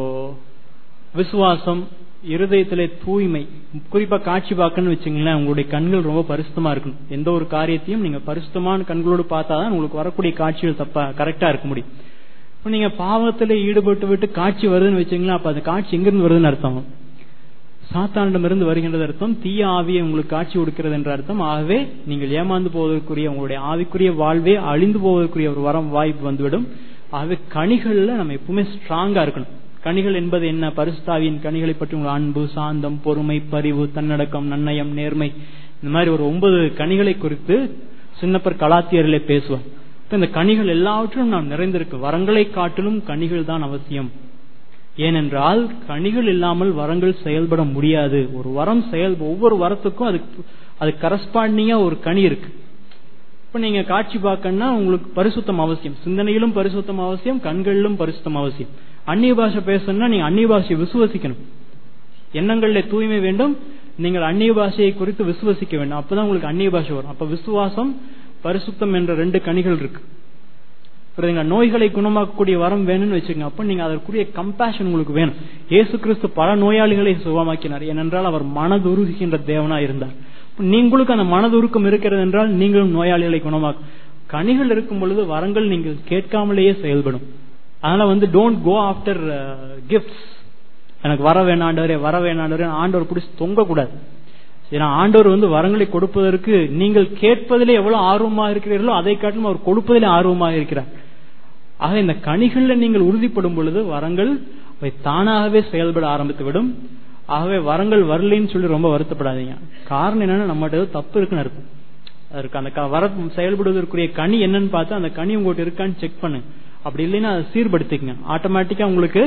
விசுவாசம் இருதயத்திலே தூய்மை குறிப்பா காட்சி பார்க்கணும்னு வச்சுங்களேன் உங்களுடைய கண்கள் ரொம்ப பரிசுத்தமா இருக்கணும் எந்த ஒரு காரியத்தையும் நீங்க பரிசுத்தமான கண்களோடு பார்த்தாதான் உங்களுக்கு வரக்கூடிய காட்சிகள் தப்பா கரெக்டா இருக்க முடியும் இப்போ நீங்க பாவத்துல ஈடுபட்டு விட்டு காட்சி வருதுன்னு வச்சுங்களேன் அப்ப அந்த காட்சி எங்கிருந்து வருதுன்னு அர்த்தம் சாத்தானிடமிருந்து வருகின்றது அர்த்தம் தீய ஆவியை உங்களுக்கு காட்சி கொடுக்கிறது என்ற அர்த்தம் ஆகவே நீங்கள் ஏமாந்து போவதற்குரிய உங்களுடைய ஆவிக்குரிய வாழ்வே அழிந்து போவதற்குரிய ஒரு வரம் வாய்ப்பு வந்துவிடும் ஆகவே கனிகள்ல நம்ம எப்பவுமே ஸ்ட்ராங்கா இருக்கணும் கனிகள் என்பது என்ன பரிசுத்தாவியின் கனிகளை பற்றி உங்கள் அன்பு சாந்தம் பொறுமை பரிவு தன்னடக்கம் நன்னயம் நேர்மை இந்த மாதிரி ஒரு ஒன்பது கனிகளை குறித்து சின்னப்பர் கலாத்தியரிலே பேசுவார் இப்ப இந்த கனிகள் எல்லாவற்றிலும் நாம் நிறைந்திருக்கு வரங்களை காட்டிலும் கனிகள் தான் அவசியம் ஏனென்றால் கனிகள் இல்லாமல் வரங்கள் செயல்பட முடியாது ஒரு வரம் செயல் ஒவ்வொரு வரத்துக்கும் அதுக்கு அது கரஸ்பாண்டிங்கா ஒரு கனி இருக்கு இப்ப நீங்க காட்சி பார்க்கணும்னா உங்களுக்கு பரிசுத்தம் அவசியம் சிந்தனையிலும் பரிசுத்தம் அவசியம் கண்களிலும் பரிசுத்தம் அவசியம் அந்நிய பாஷை பேசணும்னா நீங்க அந்நிய பாஷையை விசுவசிக்கணும் எண்ணங்களிலே தூய்மை வேண்டும் நீங்கள் அந்நிய பாஷையை குறித்து விசுவசிக்க வேண்டும் அப்பதான் உங்களுக்கு அந்நிய பாஷை வரும் அப்ப விசுவாசம் பரிசுத்தம் என்ற ரெண்டு கனிகள் இருக்கு புரியுதுங்களா நோய்களை குணமாக்கக்கூடிய வரம் வேணும்னு வச்சுக்கோங்க அப்ப நீங்க அதற்குரிய கம்பேஷன் உங்களுக்கு வேணும் இயேசு கிறிஸ்து பல நோயாளிகளை சுகமாக்கினார் ஏனென்றால் அவர் மனதுருகின்ற தேவனா இருந்தார் இப்ப நீங்களுக்கு அந்த மனதுருக்கம் இருக்கிறது என்றால் நீங்களும் நோயாளிகளை குணமாக்கும் கனிகள் இருக்கும் பொழுது வரங்கள் நீங்கள் கேட்காமலேயே செயல்படும் அதனால வந்து டோன்ட் கோ ஆஃப்டர் கிஃப்ட்ஸ் எனக்கு வர வேணாண்டவரே வர வேணாண்டவரே ஆண்டவர் பிடிச்சி தொங்க கூடாது ஏன்னா ஆண்டவர் வந்து வரங்களை கொடுப்பதற்கு நீங்கள் கேட்பதிலே எவ்வளவு ஆர்வமாக இருக்கிறீர்களோ அதை காட்டிலும் அவர் கொடுப்பதிலே ஆர்வமாக இருக்கிறார் ஆக இந்த கனிகள்ல நீங்கள் உறுதிப்படும் பொழுது வரங்கள் அவை தானாகவே செயல்பட ஆரம்பித்துவிடும் ஆகவே வரங்கள் வரலைன்னு சொல்லி ரொம்ப வருத்தப்படாதீங்க காரணம் என்னன்னா நம்மகிட்ட ஏதோ தப்பு இருக்குன்னு இருக்கும் அதற்கு அந்த க- வர செயல்படுவதற்குரிய கனி என்னன்னு பார்த்து அந்த கனி உங்கள்கிட்ட இருக்கான்னு செக் பண்ணு அப்படி இல்லைன்னா அதை சீர்படுத்திக்கங்க ஆட்டோமேட்டிக்கா உங்களுக்கு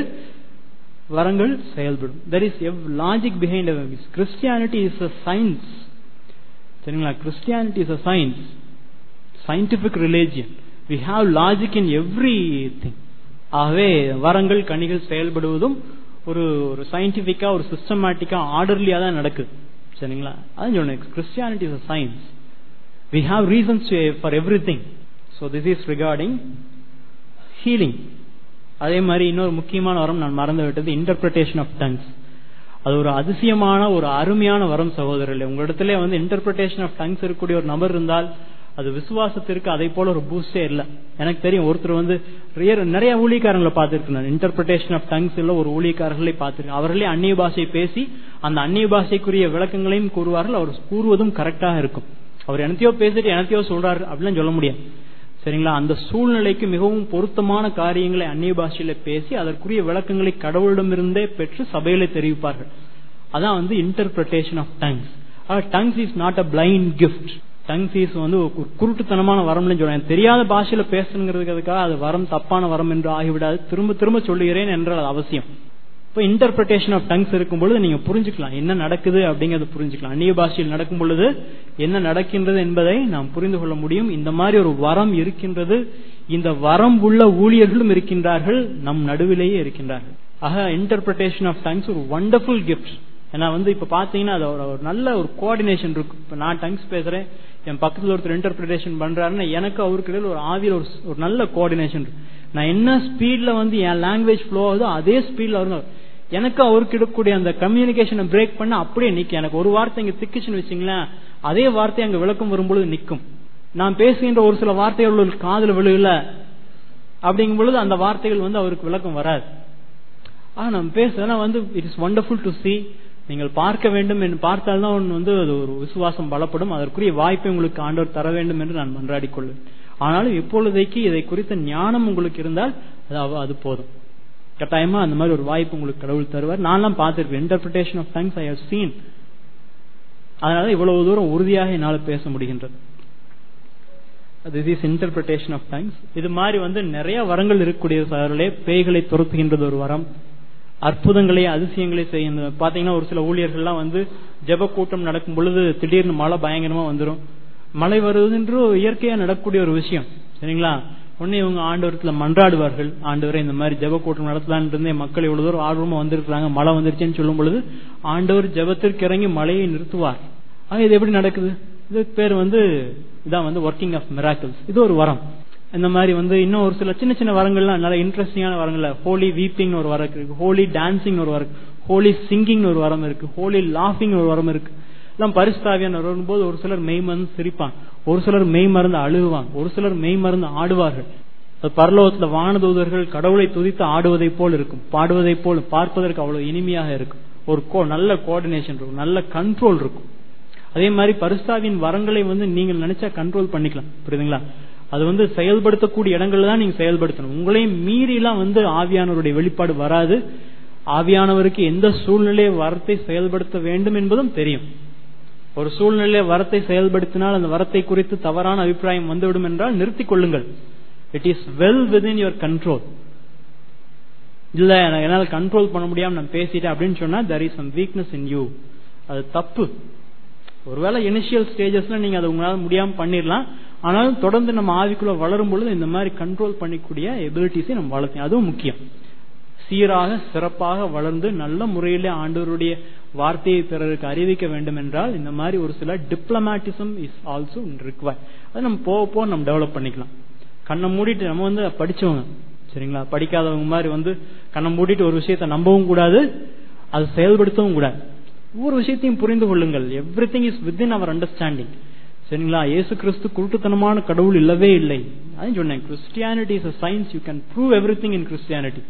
வரங்கள் செயல்படும் there is a logic behind Christianity is a science சரிங்களா Christianity is a science scientific religion we have logic in everything ஆகவே வரங்கள் கனிகள் செயல்படுவதும் ஒரு ஒரு சயின்டிபிக்கா ஒரு சிஸ்டமேட்டிக்கா ஆர்டர்லியா தான் நடக்குது சரிங்களா அதான் சொன்னேன் Christianity is a science we have reasons for everything so this is regarding healing அதே மாதிரி இன்னொரு முக்கியமான வரம் நான் மறந்து விட்டது இன்டர்பிரிட்டேஷன் ஆஃப் டங்ஸ் அது ஒரு அதிசயமான ஒரு அருமையான வரம் சகோதரர்களே உங்களிடத்திலே வந்து இன்டர்பிரிட்டேஷன் ஆஃப் டங்ஸ் இருக்கக்கூடிய ஒரு நபர் இருந்தால் அது விசுவாசத்திற்கு அதை போல ஒரு பூஸ்டே இல்ல எனக்கு தெரியும் ஒருத்தர் வந்து ரியர் நிறைய ஊழியக்காரங்களை பார்த்திருக்கேன் இன்டர்பிரிட்டேஷன் ஆஃப் டங்ஸ் இல்ல ஒரு ஊழியக்காரர்களை பார்த்திருக்கேன் அவர்களே அந்நிய பாஷை பேசி அந்த அந்நிய பாஷைக்குரிய விளக்கங்களையும் கூறுவார்கள் அவர் கூறுவதும் கரெக்டாக இருக்கும் அவர் எனத்தையோ பேசிட்டு எனத்தையோ சொல்றாரு அப்படிலாம் சொல்ல முடியாது சரிங்களா அந்த சூழ்நிலைக்கு மிகவும் பொருத்தமான காரியங்களை அந்நிய பாஷையில பேசி அதற்குரிய விளக்கங்களை கடவுளிடமிருந்தே பெற்று சபையில தெரிவிப்பார்கள் அதான் வந்து interpretation of tongues tongues is not a blind gift tongues is வந்து ஒரு குருட்டுத்தனமான வரம்னு சொல்றேன் தெரியாத பாஷையில பேசணுங்கிறதுக்காக அது வரம் தப்பான வரம் என்று ஆகிவிடாது திரும்ப திரும்ப சொல்லுகிறேன் என்றால் அது அவசியம் இப்போ இன்டர்பிரிட்டேஷன் ஆஃப் டங்ஸ் இருக்கும் பொழுது நீங்க புரிஞ்சுக்கலாம் என்ன நடக்குது அப்படிங்கறத புரிஞ்சுக்கலாம் அந்நிய பாஷையில் நடக்கும் பொழுது என்ன நடக்கின்றது என்பதை நாம் புரிந்து கொள்ள முடியும் இந்த மாதிரி ஒரு வரம் இருக்கின்றது இந்த வரம் உள்ள ஊழியர்களும் இருக்கின்றார்கள் நம் நடுவிலேயே இருக்கின்றார்கள் ஆக இன்டர்பிரிட்டேஷன் ஆஃப் டங்ஸ் ஒரு வண்டர்ஃபுல் கிஃப்ட் ஏன்னா வந்து இப்ப பாத்தீங்கன்னா அது ஒரு ஒரு நல்ல ஒரு கோஆர்டினேஷன் இருக்கும் இப்ப நான் டங்ஸ் பேசுறேன் என் பக்கத்துல ஒருத்தர் இன்டர்பிரிட்டேஷன் பண்றாருன்னா எனக்கு அவருக்கு இடையில ஒரு ஆவியில் ஒரு ஒரு நல்ல கோஆர்டினேஷன் இருக்கு நான் என்ன ஸ்பீட்ல வந்து என் லாங்குவேஜ் ஃப்ளோ ஆகுதோ அதே ஸ்பீட்ல வரும் எனக்கு அவருக்கு இருக்கக்கூடிய அந்த கம்யூனிகேஷனை பிரேக் பண்ண அப்படியே நிக்க எனக்கு ஒரு வார்த்தை இங்க திக்குச்சுன்னு வச்சுங்களேன் அதே வார்த்தை அங்க விளக்கம் வரும்பொழுது நிக்கும் நான் பேசுகின்ற ஒரு சில வார்த்தைகள் காதுல விழுகல அப்படிங்கும் பொழுது அந்த வார்த்தைகள் வந்து அவருக்கு விளக்கம் வராது ஆனா நம்ம பேசுறதுனா வந்து it is wonderful to see நீங்கள் பார்க்க வேண்டும் என்று பார்த்தால்தான் வந்து அது ஒரு விசுவாசம் பலப்படும் அதற்குரிய வாய்ப்பை உங்களுக்கு ஆண்டவர் தர வேண்டும் என்று நான் மன்றாடிக் கொள்வேன் ஆனாலும் இப்பொழுதைக்கு இதை குறித்த ஞானம் உங்களுக்கு இருந்தால் அது அது போதும் கட்டாயமா அந்த மாதிரி ஒரு வாய்ப்பு உங்களுக்கு கடவுள் தருவார் நான்லாம் பார்த்திருக்கேன் interpretation of tongues I have seen அதனால இவ்வளவு தூரம் உறுதியாக என்னால் பேச முடிகின்றது this is interpretation of tongues இது மாதிரி வந்து நிறைய வரங்கள் இருக்கக்கூடிய சார்களே பேய்களை துரத்துகின்றது ஒரு வரம் அற்புதங்களை அதிசயங்களை செய்ய பாத்தீங்கன்னா ஒரு சில ஊழியர்கள்லாம் வந்து ஜெப கூட்டம் நடக்கும் பொழுது திடீர்னு மழை பயங்கரமா வந்துடும் மழை வருவதுன்ற இயற்கையா நடக்கக்கூடிய ஒரு விஷயம் சரிங்களா உடனே இவங்க ஆண்டவரத்துல மன்றாடுவார்கள் ஆண்டவரை இந்த மாதிரி ஜெப கூட்டம் நடத்தலான் இருந்தே மக்கள் இவ்வளவு தூரம் ஆர்வமா வந்திருக்கிறாங்க மழை வந்துருச்சுன்னு சொல்லும் பொழுது ஆண்டவர் ஜெபத்திற்கு இறங்கி மழையை நிறுத்துவார் ஆக இது எப்படி நடக்குது இது பேர் வந்து இதான் வந்து ஒர்க்கிங் ஆஃப் மிராக்கிள்ஸ் இது ஒரு வரம் இந்த மாதிரி வந்து இன்னும் ஒரு சில சின்ன சின்ன வரங்கள்லாம் நல்ல இன்ட்ரெஸ்டிங்கான வரங்கள்ல ஹோலி வீப்பிங் ஒரு வரம் இருக்கு ஹோலி டான்சிங் ஒரு வரம் ஹோலி சிங்கிங் ஒரு வரம் இருக்கு ஹோலி லாஃபிங் ஒரு வரம் இருக்கு எல்லாம் பரிசுத்தாவியான வரும்போது ஒரு சிலர் மெய் மருந்து சிரிப்பாங்க ஒரு சிலர் மெய் மருந்து அழுகுவாங்க ஒரு சிலர் மெய் மருந்து ஆடுவார்கள் பரலோகத்துல வானதூதர்கள் கடவுளை துதித்து ஆடுவதை போல் இருக்கும் பாடுவதை போல் பார்ப்பதற்கு அவ்வளவு இனிமையாக இருக்கும் ஒரு நல்ல கோஆர்டினேஷன் இருக்கும் நல்ல கண்ட்ரோல் இருக்கும் அதே மாதிரி பரிசுத்தாவின் வரங்களை வந்து நீங்கள் நினைச்சா கண்ட்ரோல் பண்ணிக்கலாம் புரியுதுங்களா அது வந்து செயல்படுத்தக்கூடிய இடங்கள்ல தான் நீங்க செயல்படுத்தணும் உங்களையும் மீறி எல்லாம் வந்து ஆவியானவருடைய வெளிப்பாடு வராது ஆவியானவருக்கு எந்த சூழ்நிலையை வரத்தை செயல்படுத்த வேண்டும் என்பதும் தெரியும் ஒரு சூழ்நிலையை வரத்தை செயல்படுத்தினால் அந்த வரத்தை குறித்து தவறான அபிப்பிராயம் வந்துவிடும் என்றால் நிறுத்திக் கொள்ளுங்கள் it is well within your control இல்ல என்னால கண்ட்ரோல் பண்ண முடியாம நான் பேசிட்டேன் அப்படின்னு சொன்னா there is some weakness in you அது தப்பு ஒருவேளை இனிஷியல் ஸ்டேஜஸ்ல நீங்க அது உங்களால முடியாம பண்ணிடலாம் ஆனாலும் தொடர்ந்து நம்ம ஆவிக்குள்ள வளரும் பொழுது இந்த மாதிரி கண்ட்ரோல் பண்ணிக்கூடிய எபிலிட்டிஸை நம்ம வளர்த்தோம் அதுவும் முக்கியம் சீராக சிறப்பாக வளர்ந்து நல்ல முறையிலே ஆண்டவருடைய வார்த்தையை பிறருக்கு அறிவிக்க வேண்டும் என்றால் இந்த மாதிரி ஒரு சில டிப்ளமேட்டிசம் இஸ் ஆல்சோ ரிக்வயர் அதை நம்ம போக போக நம்ம டெவலப் பண்ணிக்கலாம் கண்ணை மூடிட்டு நம்ம வந்து படிச்சவங்க சரிங்களா படிக்காதவங்க மாதிரி வந்து கண்ணை மூடிட்டு ஒரு விஷயத்த நம்பவும் கூடாது அதை செயல்படுத்தவும் கூடாது ஒவ்வொரு விஷயத்தையும் புரிந்து கொள்ளுங்கள் everything is within our understanding சரிங்களா இயேசு கிறிஸ்து குருட்டுத்தனமான கடவுள் இல்லவே இல்லை அதான் சொன்னேன் Christianity is science you can prove everything in Christianity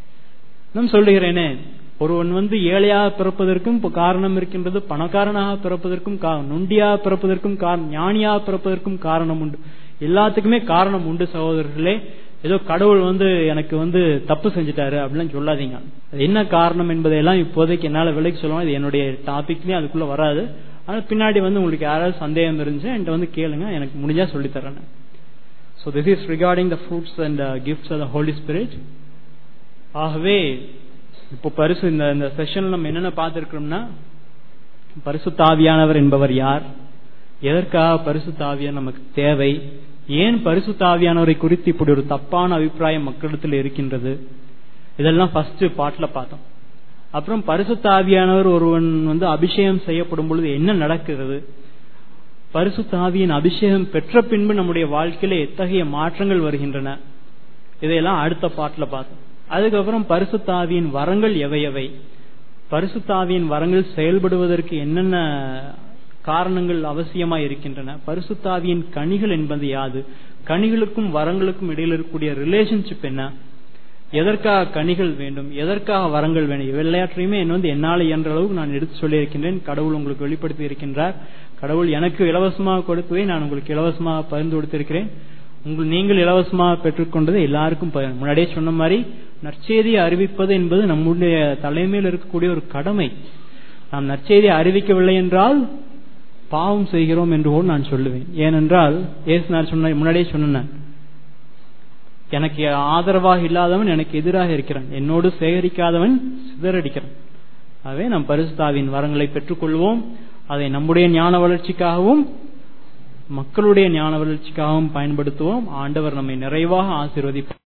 நான் சொல்லுகிறேனே ஒருவன் வந்து ஏழையாக பிறப்பதற்கும் காரணம் இருக்கின்றது பணக்காரனாக பிறப்பதற்கும் நொண்டியாக பிறப்பதற்கும் ஞானியாக பிறப்பதற்கும் காரணம் உண்டு எல்லாத்துக்குமே காரணம் உண்டு சகோதரர்களே ஏதோ கடவுள் வந்து எனக்கு வந்து தப்பு செஞ்சுட்டாரு அப்படின்னு சொல்லாதீங்க அது என்ன காரணம் என்பதையெல்லாம் இப்போதைக்கு என்னால விலைக்கு சொல்லுவோம் இது என்னுடைய டாபிக்லயும் அதுக்குள்ள வராது ஆனா பின்னாடி வந்து உங்களுக்கு யாராவது சந்தேகம் இருந்துச்சு என்கிட்ட வந்து கேளுங்க எனக்கு முடிஞ்சா சொல்லி தரேன் so this is regarding the fruits and gifts of the Holy Spirit ஆகவே இப்போ பரிசு இந்த இந்த செஷன்ல நம்ம என்னென்ன பார்த்திருக்கிறோம்னா பரிசு தாவியானவர் என்பவர் யார் எதற்காக பரிசு தாவியான் நமக்கு தேவை ஏன் பரிசு தாவியானவரை குறித்து இப்படி ஒரு தப்பான அபிப்பிராயம் மக்களிடத்தில் இருக்கின்றது இதெல்லாம் ஃபர்ஸ்ட் பாட்டுல பார்த்தோம் அப்புறம் பரிசு தாவியானவர் ஒருவன் வந்து அபிஷேகம் செய்யப்படும் பொழுது என்ன நடக்கிறது பரிசு தாவியின் அபிஷேகம் பெற்ற பின்பு நம்முடைய வாழ்க்கையில எத்தகைய மாற்றங்கள் வருகின்றன இதையெல்லாம் அடுத்த பாட்டுல பார்த்தோம் அதுக்கப்புறம் பரிசுத்தாவியின் வரங்கள் எவை எவை பரிசுத்தாவியின் வரங்கள் செயல்படுவதற்கு என்னென்ன காரணங்கள் அவசியமா இருக்கின்றன பரிசுத்தாவியின் கனிகள் என்பது யாது கனிகளுக்கும் வரங்களுக்கும் இடையில் இருக்கக்கூடிய ரிலேஷன்ஷிப் என்ன எதற்காக கனிகள் வேண்டும் எதற்காக வரங்கள் வேண்டும் எல்லாற்றையுமே என்ன வந்து என்னால் இயன்ற அளவுக்கு நான் எடுத்து சொல்லியிருக்கின்றேன் கடவுள் உங்களுக்கு வெளிப்படுத்தி இருக்கின்றார் கடவுள் எனக்கு இலவசமாக கொடுத்ததை நான் உங்களுக்கு இலவசமாக பகிர்ந்து கொடுத்திருக்கிறேன் உங்கள் நீங்கள் இலவசமாக பெற்றுக்கொண்டது எல்லாருக்கும் முன்னாடியே சொன்ன மாதிரி நற்செய்தியை அறிவிப்பது என்பது நம்முடைய தலைமையில் இருக்கக்கூடிய ஒரு கடமை நாம் நற்செய்தியை அறிவிக்கவில்லை என்றால் பாவம் செய்கிறோம் என்று கூட நான் சொல்லுவேன் ஏனென்றால் ஏசு நான் சொன்ன முன்னாடியே சொன்னேன் எனக்கு ஆதரவாக இல்லாதவன் எனக்கு எதிராக இருக்கிறான் என்னோடு சேகரிக்காதவன் சிதறடிக்கிறான் ஆகவே நாம் பரிசுத்தாவின் வரங்களை பெற்றுக்கொள்வோம் அதை நம்முடைய ஞான வளர்ச்சிக்காகவும் மக்களுடைய ஞான வளர்ச்சிக்காகவும் பயன்படுத்துவோம் ஆண்டவர் நம்மை நிறைவாக ஆசீர்வதிப்பார்